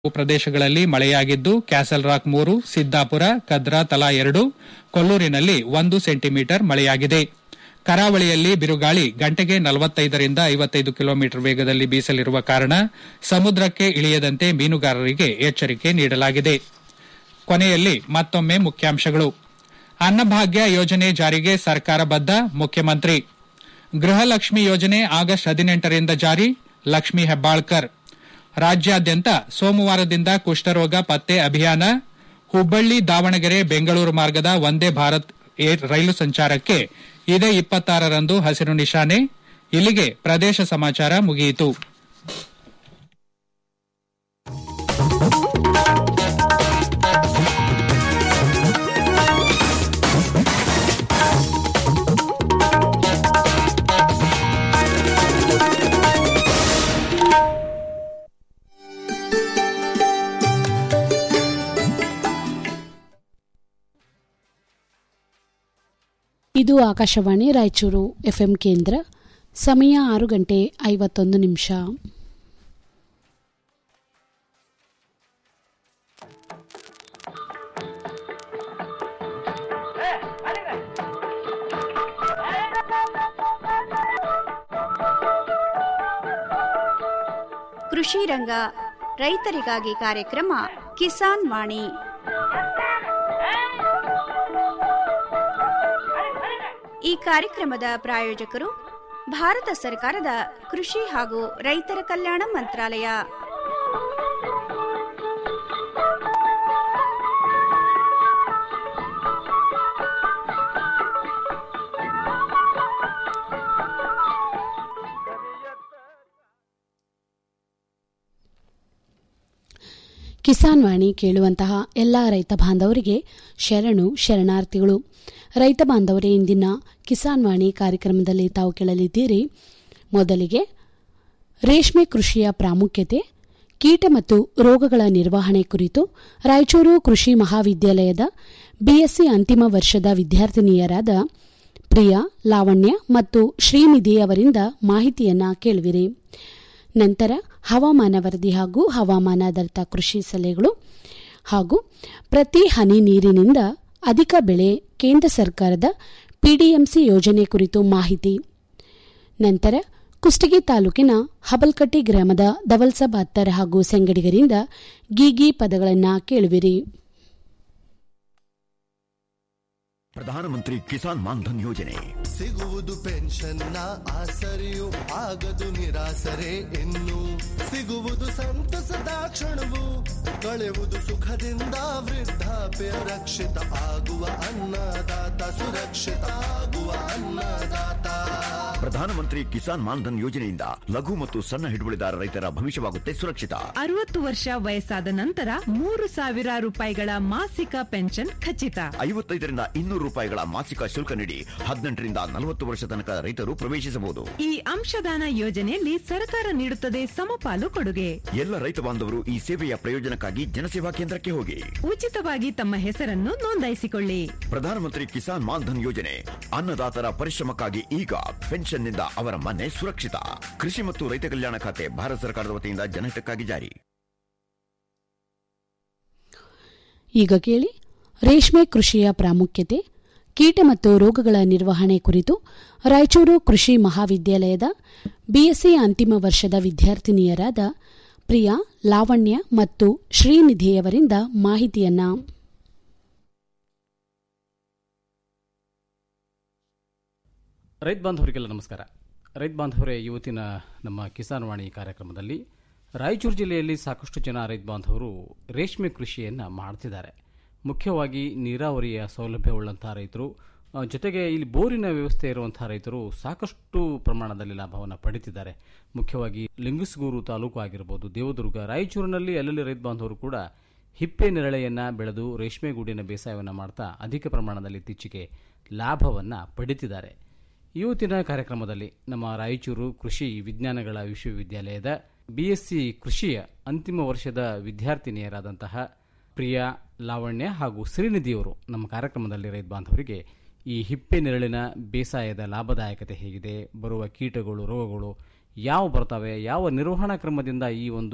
ಪ್ರದೇಶಗಳಲ್ಲಿ ಮಳೆಯಾಗಿದ್ದು castle rock ಮೂರು ಸಿದ್ದಾಪುರ ಕದ್ರಾ ತಲಾ ಎರಡು ಕೊಲ್ಲೂರಿನಲ್ಲಿ ಒಂದು ಸೆಂಟಿಮೀಟರ್ ಮಳೆಯಾಗಿದೆ ಕರಾವಳಿಯಲ್ಲಿ ಬಿರುಗಾಳಿ ಗಂಟೆಗೆ ನಲವತ್ತೈದರಿಂದ ಐವತ್ತೈದು ಕಿಲೋಮೀಟರ್ ವೇಗದಲ್ಲಿ ಬೀಸಲಿರುವ ಕಾರಣ ಸಮುದ್ರಕ್ಕೆ ಇಳಿಯದಂತೆ ಮೀನುಗಾರರಿಗೆ ಎಚ್ಚರಿಕೆ ನೀಡಲಾಗಿದೆ ಕೊನೆಯಲ್ಲಿ ಮತ್ತೊಮ್ಮೆ ಮುಖ್ಯಾಂಶಗಳು ಅನ್ನಭಾಗ್ಯ ಯೋಜನೆ ಜಾರಿಗೆ ಸರ್ಕಾರ ಬದ್ಧ ಮುಖ್ಯಮಂತ್ರಿ ಗೃಹಲಕ್ಷ್ಮಿ ಯೋಜನೆ ಆಗಸ್ಟ್ ಹದಿನೆಂಟರಿಂದ ಜಾರಿ ಲಕ್ಷ್ಮೀ ಹೆಬ್ಬಾಳ್ಕರ್ ರಾಜ್ಯಾದ್ಯಂತ ಸೋಮವಾರದಿಂದ ಕುಷ್ಠರೋಗ ಪತ್ತೆ ಅಭಿಯಾನ ಹುಬ್ಬಳ್ಳಿ ದಾವಣಗೆರೆ ಬೆಂಗಳೂರು ಮಾರ್ಗದ ವಂದೇ ಭಾರತ್ ಏರ್ ರೈಲು ಸಂಚಾರಕ್ಕೆ ಇದೇ ಇಪ್ಪತ್ತಾರರಂದು ಹಸಿರು ನಿಶಾನೆ ಇಲ್ಲಿಗೆ ಪ್ರದೇಶ ಸಮಾಚಾರ ಮುಗಿಯಿತು ಇದು ಆಕಾಶವಾಣಿ ರಾಯಚೂರು ಎಫ್ಎಂ ಕೇಂದ್ರ ಸಮಯ ಆರು ಗಂಟೆ ಐವತ್ತೊಂದು ನಿಮಿಷ ಕೃಷಿ ರಂಗ ರೈತರಿಗಾಗಿ ಕಾರ್ಯಕ್ರಮ ಕಿಸಾನ್ ವಾಣಿ ಈ ಕಾರ್ಯಕ್ರಮದ ಪ್ರಾಯೋಜಕರು ಭಾರತ ಸರ್ಕಾರದ ಕೃಷಿ ಹಾಗೂ ರೈತರ ಕಲ್ಯಾಣ ಮಂತ್ರಾಲಯ ಕಿಸಾನ್ ವಾಣಿ ಕೇಳುವಂತಹ ಎಲ್ಲ ರೈತ ಬಾಂಧವರಿಗೆ ಶರಣು ಶರಣಾರ್ಥಿಗಳು ರೈತ ಬಾಂಧವರೇ ಇಂದಿನ ಕಿಸಾನ್ ವಾಣಿ ಕಾರ್ಯಕ್ರಮದಲ್ಲಿ ತಾವು ಕೇಳಲಿದ್ದೀರಿ ಮೊದಲಿಗೆ ರೇಷ್ಮೆ ಕೃಷಿಯ ಪ್ರಾಮುಖ್ಯತೆ ಕೀಟ ಮತ್ತು ರೋಗಗಳ ನಿರ್ವಹಣೆ ಕುರಿತು ರಾಯಚೂರು ಕೃಷಿ ಮಹಾವಿದ್ಯಾಲಯದ ಬಿಎಸ್ಸಿ ಅಂತಿಮ ವರ್ಷದ ವಿದ್ಯಾರ್ಥಿನಿಯರಾದ ಪ್ರಿಯಾ ಲಾವಣ್ಯ ಮತ್ತು ಶ್ರೀನಿಧಿ ಅವರಿಂದ ಮಾಹಿತಿಯನ್ನ ಕೇಳುವಿರಿ ನಂತರ ಹವಾಮಾನ ವರದಿ ಹಾಗೂ ಹವಾಮಾನಾಧಾರಿತ ಕೃಷಿ ಸಲಹೆಗಳು ಹಾಗೂ ಪ್ರತಿ ಹನಿ ನೀರಿನಿಂದ ಅಧಿಕ ಬೆಳೆ ಕೇಂದ್ರ ಸರ್ಕಾರದ ಪಿಡಿಎಂಸಿ ಯೋಜನೆ ಕುರಿತು ಮಾಹಿತಿ ನಂತರ ಕುಷ್ಟಗಿ ತಾಲೂಕಿನ ಹಬಲ್ಕಟ್ಟಿ ಗ್ರಾಮದ ದವಲ್ಸ ಬಾತ್ತರ್ ಹಾಗೂ ಸೆಂಗಡಿಗರಿಂದ ಗೀಗಿ ಪದಗಳನ್ನು ಕೇಳುವಿರಿ ಪ್ರಧಾನಮಂತ್ರಿ ಕಿಸಾನ್ ಮಾನ್ಧನ್ ಯೋಜನೆ ಸಿಗುವುದು ಪೆನ್ಷನ್ನ ಆಸರೆಯು ಆಗದು ನಿರಾಸರೆ ಇನ್ನು ಸಿಗುವುದು ಸಂತಸದ ಕ್ಷಣವು ಕಳೆಯುವುದು ಸುಖದಿಂದ ವೃದ್ಧಾಪ್ಯ ರಕ್ಷಿತ ಆಗುವ ಅನ್ನದಾತ ಸುರಕ್ಷಿತ ಆಗುವ ಅನ್ನದಾತ ಪ್ರಧಾನಮಂತ್ರಿ ಕಿಸಾನ್ ಮಾನ್ಧನ್ ಯೋಜನೆಯಿಂದ ಲಘು ಮತ್ತು ಸಣ್ಣ ಹಿಡುವಳಿದಾರ ರೈತರ ಭವಿಷ್ಯವಾಗುತ್ತೆ ಸುರಕ್ಷಿತ ಅರವತ್ತು ವರ್ಷ ವಯಸ್ಸಾದ ನಂತರ ಮೂರು ಸಾವಿರ ರೂಪಾಯಿಗಳ ಮಾಸಿಕ ಪೆನ್ಷನ್ ಖಚಿತ ಐವತ್ತೈದರಿಂದ ಇನ್ನೂರು ರೂಪಾಯಿಗಳ ಮಾಸಿಕ ಶುಲ್ಕ ನೀಡಿ ಹದಿನೆಂಟರಿಂದ ನಲವತ್ತು ವರ್ಷ ತನಕ ರೈತರು ಪ್ರವೇಶಿಸಬಹುದು ಈ ಅಂಶದಾನ ಯೋಜನೆಯಲ್ಲಿ ಸರ್ಕಾರ ನೀಡುತ್ತದೆ ಸಮಪಾಲು ಕೊಡುಗೆ ಎಲ್ಲ ರೈತ ಬಾಂಧವರು ಈ ಸೇವೆಯ ಪ್ರಯೋಜನಕ್ಕಾಗಿ ಜನಸೇವಾ ಕೇಂದ್ರಕ್ಕೆ ಹೋಗಿ ಉಚಿತವಾಗಿ ತಮ್ಮ ಹೆಸರನ್ನು ನೋಂದಾಯಿಸಿಕೊಳ್ಳಿ ಪ್ರಧಾನಮಂತ್ರಿ ಕಿಸಾನ್ ಮಾನ್ಧನ್ ಯೋಜನೆ ಅನ್ನದಾತರ ಪರಿಶ್ರಮಕ್ಕಾಗಿ ಈಗ ಪೆನ್ಷನ್ನಿಂದ ಅವರ ಮನೆ ಸುರಕ್ಷಿತ ಕೃಷಿ ಮತ್ತು ರೈತ ಕಲ್ಯಾಣ ಖಾತೆ ಭಾರತ ಸರ್ಕಾರದ ವತಿಯಿಂದ ಜನಹಿತಕ್ಕಾಗಿ ಜಾರಿ ಈಗ ಕೇಳಿ ರೇಷ್ಮೆ ಕೃಷಿಯ ಪ್ರಾಮುಖ್ಯತೆ ಕೀಟ ಮತ್ತು ರೋಗಗಳ ನಿರ್ವಹಣೆ ಕುರಿತು ರಾಯಚೂರು ಕೃಷಿ ಮಹಾವಿದ್ಯಾಲಯದ ಬಿಎಸ್ಸಿ ಅಂತಿಮ ವರ್ಷದ ವಿದ್ಯಾರ್ಥಿನಿಯರಾದ ಪ್ರಿಯಾ ಲಾವಣ್ಯ ಮತ್ತು ಶ್ರೀನಿಧಿಯವರಿಂದ ಮಾಹಿತಿಯನ್ನ ರೈತ ಬಾಂಧವರಿಗೆಲ್ಲ ನಮಸ್ಕಾರ ರೈತ ಬಾಂಧವರೇ ಇವತ್ತಿನ ನಮ್ಮ ಕಿಸಾನ್ ವಾಣಿ ಕಾರ್ಯಕ್ರಮದಲ್ಲಿ ರಾಯಚೂರು ಜಿಲ್ಲೆಯಲ್ಲಿ ಸಾಕಷ್ಟು ಜನ ರೈತ ಬಾಂಧವರು ರೇಷ್ಮೆ ಕೃಷಿಯನ್ನು ಮಾಡ್ತಿದ್ದಾರೆ ಮುಖ್ಯವಾಗಿ ನೀರಾವರಿಯ ಸೌಲಭ್ಯವುಳ್ಳಂತಹ ರೈತರು ಆ, ಜೊತೆಗೆ ಇಲ್ಲಿ ಬೋರಿನ ವ್ಯವಸ್ಥೆ ಇರುವಂತಹ ರೈತರು ಸಾಕಷ್ಟು ಪ್ರಮಾಣದಲ್ಲಿ ಲಾಭವನ್ನು ಪಡಿತಿದ್ದಾರೆ ಮುಖ್ಯವಾಗಿ ಲಿಂಗಸ್ಗೂರು ತಾಲೂಕು ಆಗಿರ್ಬೋದು ದೇವದುರ್ಗ ರಾಯಚೂರಿನಲ್ಲಿ ಅಲ್ಲಲ್ಲಿ ರೈತ ಬಾಂಧವರು ಕೂಡ ಹಿಪ್ಪೆ ನೆರಳೆಯನ್ನು ಬೆಳೆದು ರೇಷ್ಮೆ ಗೂಡಿನ ಬೇಸಾಯವನ್ನು ಮಾಡ್ತಾ ಅಧಿಕ ಪ್ರಮಾಣದಲ್ಲಿ ಇತ್ತೀಚೆಗೆ ಲಾಭವನ್ನು ಪಡಿತಿದ್ದಾರೆ ಇವತ್ತಿನ ಕಾರ್ಯಕ್ರಮದಲ್ಲಿ ನಮ್ಮ ರಾಯಚೂರು ಕೃಷಿ ವಿಜ್ಞಾನಗಳ ವಿಶ್ವವಿದ್ಯಾಲಯದ ಬಿಎಸ್ಸಿ ಕೃಷಿಯ ಅಂತಿಮ ವರ್ಷದ ವಿದ್ಯಾರ್ಥಿನಿಯರಾದಂತಹ ಪ್ರಿಯಾ ಲಾವಣ್ಯ ಹಾಗೂ ಶ್ರೀನಿಧಿಯವರು ನಮ್ಮ ಕಾರ್ಯಕ್ರಮದಲ್ಲಿ ರೈತ ಬಾಂಧವರಿಗೆ ಈ ಹಿಪ್ಪೆ ನೆರಳಿನ ಬೇಸಾಯದ ಲಾಭದಾಯಕತೆ ಹೇಗಿದೆ ಬರುವ ಕೀಟಗಳು ರೋಗಗಳು ಯಾವ ಬರ್ತವೆ ಯಾವ ನಿರ್ವಹಣಾ ಕ್ರಮದಿಂದ ಈ ಒಂದು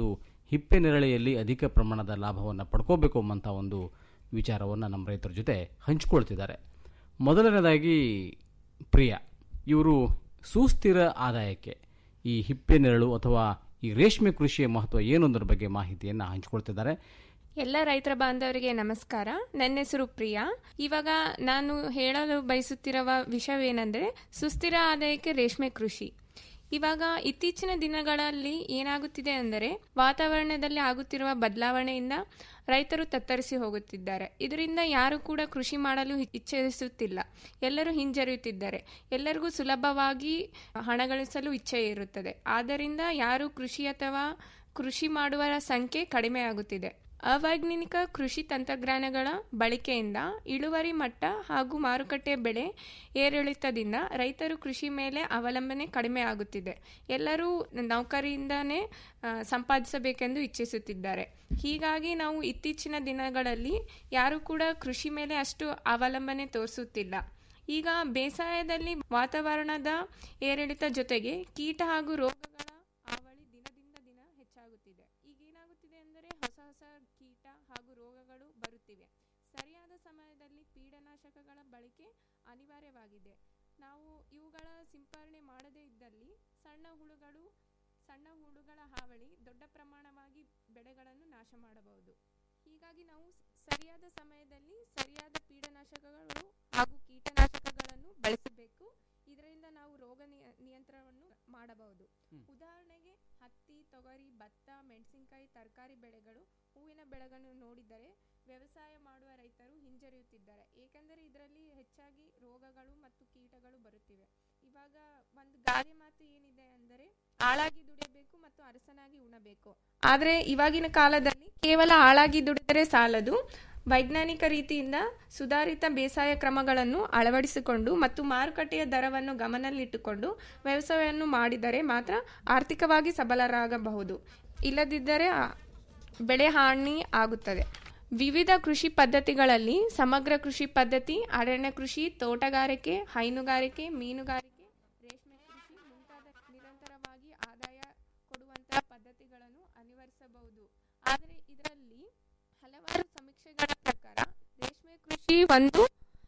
ಹಿಪ್ಪೆ ನೆರಳೆಯಲ್ಲಿ ಅಧಿಕ ಪ್ರಮಾಣದ ಲಾಭವನ್ನು ಪಡ್ಕೋಬೇಕು ಎಂಬಂಥ ಒಂದು ವಿಚಾರವನ್ನು ನಮ್ಮ ರೈತರ ಜೊತೆ ಹಂಚಿಕೊಳ್ತಿದ್ದಾರೆ ಮೊದಲನೇದಾಗಿ ಪ್ರಿಯ ಇವರು ಸುಸ್ಥಿರ ಆದಾಯಕ್ಕೆ ಈ ಹಿಪ್ಪೆ ನೆರಳು ಅಥವಾ ಈ ರೇಷ್ಮೆ ಕೃಷಿಯ ಮಹತ್ವ ಏನು ಅನ್ನೋದ್ರ ಬಗ್ಗೆ ಮಾಹಿತಿಯನ್ನು ಹಂಚಿಕೊಳ್ತಿದ್ದಾರೆ ಎಲ್ಲ ರೈತರ ಬಾಂಧವರಿಗೆ ನಮಸ್ಕಾರ ನನ್ನ ಹೆಸರು ಪ್ರಿಯಾ ಇವಾಗ ನಾನು ಹೇಳಲು ಬಯಸುತ್ತಿರುವ ವಿಷಯವೇನೆಂದರೆ ಸುಸ್ಥಿರ ಆದಾಯಕ್ಕೆ ರೇಷ್ಮೆ ಕೃಷಿ ಇವಾಗ ಇತ್ತೀಚಿನ ದಿನಗಳಲ್ಲಿ ಏನಾಗುತ್ತಿದೆ ಅಂದರೆ ವಾತಾವರಣದಲ್ಲಿ ಆಗುತ್ತಿರುವ ಬದಲಾವಣೆಯಿಂದ ರೈತರು ತತ್ತರಿಸಿ ಹೋಗುತ್ತಿದ್ದಾರೆ ಇದರಿಂದ ಯಾರು ಕೂಡ ಕೃಷಿ ಮಾಡಲು ಇಚ್ಛಿಸುತ್ತಿಲ್ಲ ಎಲ್ಲರೂ ಹಿಂಜರಿಯುತ್ತಿದ್ದಾರೆ ಎಲ್ಲರಿಗೂ ಸುಲಭವಾಗಿ ಹಣ ಗಳಿಸಲು ಇಚ್ಛೆ ಇರುತ್ತದೆ ಆದ್ದರಿಂದ ಯಾರು ಕೃಷಿ ಅಥವಾ ಕೃಷಿ ಮಾಡುವರ ಸಂಖ್ಯೆ ಕಡಿಮೆಯಾಗುತ್ತಿದೆ ಅವೈಜ್ಞಾನಿಕ ಕೃಷಿ ತಂತ್ರಜ್ಞಾನಗಳ ಬಳಕೆಯಿಂದ ಇಳುವರಿ ಮಟ್ಟ ಹಾಗೂ ಮಾರುಕಟ್ಟೆ ಬೆಲೆ ಏರಿಳಿತದಿಂದ ರೈತರು ಕೃಷಿ ಮೇಲೆ ಅವಲಂಬನೆ ಕಡಿಮೆ ಆಗುತ್ತಿದೆ ಎಲ್ಲರೂ ನೌಕರಿಯಿಂದನೇ ಆ, ಸಂಪಾದಿಸಬೇಕೆಂದು ಇಚ್ಛಿಸುತ್ತಿದ್ದಾರೆ ಹೀಗಾಗಿ ನಾವು ಇತ್ತೀಚಿನ ದಿನಗಳಲ್ಲಿ ಯಾರು ಕೂಡ ಕೃಷಿ ಮೇಲೆ ಅಷ್ಟು ಅವಲಂಬನೆ ತೋರಿಸುತ್ತಿಲ್ಲ ಈಗ ಬೇಸಾಯದಲ್ಲಿ ವಾತಾವರಣದ ಏರಿಳಿತ ಜೊತೆಗೆ ಕೀಟ ಹಾಗೂ ರೋಗಗಳ ಹಾವಳಿ ದಿನದಿಂದ ದಿನ ಹೆಚ್ಚಾಗುತ್ತಿದೆ ಈಗ ಏನಾಗುತ್ತಿದೆ ಅಂದರೆ ಹೊಸ ಹೊಸ ಕೀಟ ಹಾಗೂ ರೋಗಗಳು ಬರುತ್ತಿವೆ ಸರಿಯಾದ ಸಮಯದಲ್ಲಿ ಕೀಟನಾಶಕಗಳ ಬಳಕೆ ಅನಿವಾರ್ಯವಾಗಿದೆ ನಾವು ಇವುಗಳ ಸಿಂಪರಣೆ ಮಾಡದೇ ಇದ್ದಲ್ಲಿ ಸಣ್ಣ ಹುಳುಗಳು ಸಣ್ಣ ಹುಳುಗಳ ಹಾವಳಿ ದೊಡ್ಡ ಪ್ರಮಾಣವಾಗಿ ಬೆಳೆಗಳನ್ನು ನಾಶ ಮಾಡಬಹುದು ಹೀಗಾಗಿ ನಾವು ಸರಿಯಾದ ಸಮಯದಲ್ಲಿ ಸರಿಯಾದ ಕೀಟನಾಶಕಗಳು ಹಾಗೂ ಕೀಟನಾಶಕಗಳನ್ನು ಬಳಸಬೇಕು ಇದರಿಂದ ನಾವು ರೋಗ ನಿಯ- ನಿಯಂತ್ರಣವನ್ನು ಮಾಡಬಹುದು ಉದಾಹರಣೆಗೆ ಹತ್ತಿ ತೊಗರಿ ಭತ್ತ ಮೆಣಸಿನಕಾಯಿ ತರಕಾರಿ ಬೆಳೆಗಳು ಹೂವಿನ ಬೆಳೆಗಳನ್ನು ನೋಡಿದರೆ ವ್ಯವಸಾಯ ಮಾಡುವ ರೈತರು ಹಿಂಜರಿಯುತ್ತಿದ್ದಾರೆ ಏಕೆಂದರೆ ಇದರಲ್ಲಿ ಹೆಚ್ಚಾಗಿ ರೋಗಗಳು ಮತ್ತು ಕೀಟಗಳು ಬರುತ್ತಿವೆ ಇವಾಗ ಒಂದು ಗಾದೆ ಮಾತು ಏನಿದೆ ಅಂದರೆ ಆಳಾಗಿ ದುಡಿಯಬೇಕು ಮತ್ತು ಅರಸನಾಗಿ ಉಣಬೇಕು ಆದರೆ ಇವಾಗಿನ ಕಾಲದಲ್ಲಿ ಕೇವಲ ಆಳಾಗಿ ದುಡಿದರೆ ಸಾಲದು ವೈಜ್ಞಾನಿಕ ರೀತಿಯಿಂದ ಸುಧಾರಿತ ಬೇಸಾಯ ಕ್ರಮಗಳನ್ನು ಅಳವಡಿಸಿಕೊಂಡು ಮತ್ತು ಮಾರುಕಟ್ಟೆಯ ದರವನ್ನು ಗಮನದಲ್ಲಿಟ್ಟುಕೊಂಡು ವ್ಯವಸಾಯವನ್ನು ಮಾಡಿದರೆ ಮಾತ್ರ ಆರ್ಥಿಕವಾಗಿ ಸಬಲರಾಗಬಹುದು ಇಲ್ಲದಿದ್ದರೆ ಆ, ಬೆಳೆ ಹಾನಿ ಆಗುತ್ತದೆ ವಿವಿಧ ಕೃಷಿ ಪದ್ಧತಿಗಳಲ್ಲಿ ಸಮಗ್ರ ಕೃಷಿ ಪದ್ಧತಿ ಅರಣ್ಯ ಕೃಷಿ ತೋಟಗಾರಿಕೆ ಹೈನುಗಾರಿಕೆ ಮೀನುಗಾರಿಕೆ ರೇಷ್ಮೆ ಕೃಷಿ ಮುಂತಾದ ನಿರಂತರವಾಗಿ ಆದಾಯ ಕೊಡುವಂತಹ ಪದ್ಧತಿಗಳನ್ನು ಅನಿವಾರಿಸಬಹುದು ಆದರೆ ಇದರಲ್ಲಿ ಹಲವಾರು ಸಮೀಕ್ಷೆಗಳ ಪ್ರಕಾರ ರೇಷ್ಮೆ ಕೃಷಿ ಒಂದು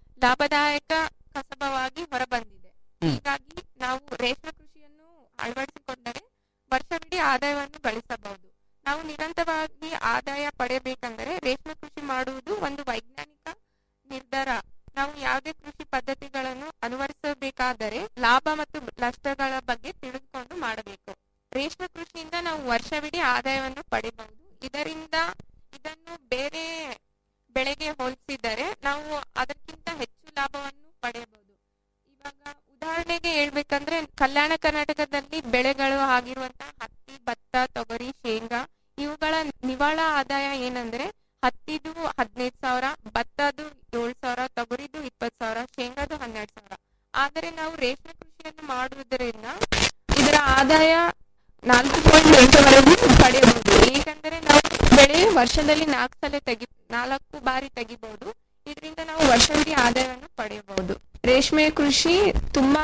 ಲಾಭದಾಯಕ ಕಸಬವಾಗಿ ಹೊರಬಂದಿದೆ ಹೀಗಾಗಿ ನಾವು ರೇಷ್ಮೆ ಕೃಷಿಯನ್ನು ಅಳವಡಿಸಿಕೊಂಡರೆ ವರ್ಷವಿಡೀ ಆದಾಯವನ್ನು ಗಳಿಸಬಹುದು ನಾವು ನಿರಂತರವಾಗಿ ಆದಾಯ ಪಡೆಯಬೇಕೆಂದರೆ ರೇಷ್ಮೆ ಕೃಷಿ ಮಾಡುವುದು ಒಂದು ವೈಜ್ಞಾನಿಕ ನಿರ್ಧಾರ ನಾವು ಯಾವುದೇ ಕೃಷಿ ಪದ್ಧತಿಗಳನ್ನು ಅನುವರಿಸಬೇಕಾದರೆ ಲಾಭ ಮತ್ತು ನಷ್ಟಗಳ ಬಗ್ಗೆ ತಿಳಿದುಕೊಂಡು ಮಾಡಬೇಕು ರೇಷ್ಮೆ ಕೃಷಿಯಿಂದ ನಾವು ವರ್ಷವಿಡೀ ಆದಾಯವನ್ನು ಪಡೆಯಬಹುದು ಇದರಿಂದ ಇದನ್ನು ಬೇರೆ ಬೆಳೆಗೆ ಹೋಲಿಸಿದರೆ ನಾವು ಅದಕ್ಕಿಂತ ಹೆಚ್ಚು ಲಾಭವನ್ನು ಪಡೆಯಬಹುದು ಇವಾಗ ಉದಾಹರಣೆಗೆ ಹೇಳ್ಬೇಕಂದ್ರೆ ಕಲ್ಯಾಣ ಕರ್ನಾಟಕದಲ್ಲಿ ಬೆಳೆಗಳು ಆಗಿರುವಂತಹ ಹತ್ತಿ ಭತ್ತ ತೊಗರಿ ಶೇಂಗಾ ಇವುಗಳ ನಿವಾಳ ಆದಾಯ ಏನಂದ್ರೆ ಹತ್ತಿದು ಹದಿನೈದು ಸಾವಿರ ಭತ್ತದು ಏಳು ಸಾವಿರ ತೊಗರಿದು ಇಪ್ಪತ್ತು ಸಾವಿರ ಶೇಂಗಾದು ಹನ್ನೆರಡು ಸಾವಿರ ಆದರೆ ನಾವು ರೇಷ್ಮೆ ಕೃಷಿಯನ್ನು ಮಾಡುವುದರಿಂದ ಇದರ ಆದಾಯ ನಾಲ್ಕು ಪಾಯಿಂಟ್ ಎಂಟುವರೆಗೂ ಪಡೆಯಬಹುದು ಏಕೆಂದರೆ ನಾವು ಬೆಳೆ ವರ್ಷದಲ್ಲಿ ನಾಲ್ಕು ಸಲ ತೆಗಿ ನಾಲ್ಕು ಬಾರಿ ತೆಗಿಬಹುದು ಇದರಿಂದ ನಾವು ವರ್ಷವಿಡೀ ಆದಾಯವನ್ನು ಪಡೆಯಬಹುದು ರೇಷ್ಮೆ ಕೃಷಿ ತುಂಬಾ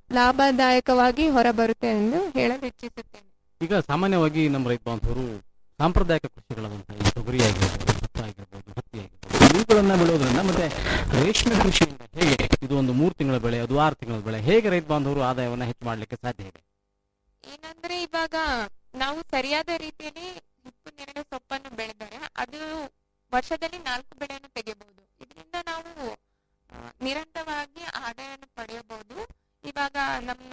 ಲಾಭದಾಯಕವಾಗಿ ಹೊರಬರುತ್ತೆ ಎಂದು ಹೇಳಲು ಇಚ್ಛಿಸುತ್ತೇನೆ ಈಗ ಸಾಮಾನ್ಯವಾಗಿ ನಮ್ಮ ರೈತ ಬಾಂಧವರು ಸಾಂಪ್ರದಾಯಿಕ ಕೃಷಿಗಳಾದಂತಹ ಈ ತೊಗರಿ ಆಗಿರ್ಬೋದು ಭತ್ತ ಆಗಿರ್ಬೋದು ಹತ್ತಿ ಆಗಿರ್ಬೋದು ಇವುಗಳನ್ನ ಬೆಳೆಯೋದ್ರಿಂದ ಮತ್ತೆ ರೇಷ್ಮೆ ಕೃಷಿಯಿಂದ ಹೇಗೆ ಇದು ಒಂದು ಮೂರು ತಿಂಗಳ ಬೆಳೆ ಅದು ಆರು ತಿಂಗಳ ಬೆಳೆ ಹೇಗೆ ರೈತ ಬಾಂಧವರು ಆದಾಯವನ್ನು ಹೆಚ್ಚು ಮಾಡಲಿಕ್ಕೆ ಸಾಧ್ಯ ಇದೆ ಏನಂದ್ರೆ ಇವಾಗ ನಾವು ಸರಿಯಾದ ರೀತಿಯಲ್ಲಿ ಹಿಪ್ಪು ನೆರಳು ಸೊಪ್ಪನ್ನು ಬೆಳೆದರೆ ಅದು ವರ್ಷದಲ್ಲಿ ನಾಲ್ಕು ಬೆಳೆಯನ್ನು ತೆಗೆಯಬಹುದು ಇದರಿಂದ ನಾವು ಆ, ನಿರಂತರವಾಗಿ ಆದಾಯವನ್ನು ಪಡೆಯಬಹುದು ಇವಾಗ ನಮ್ಮ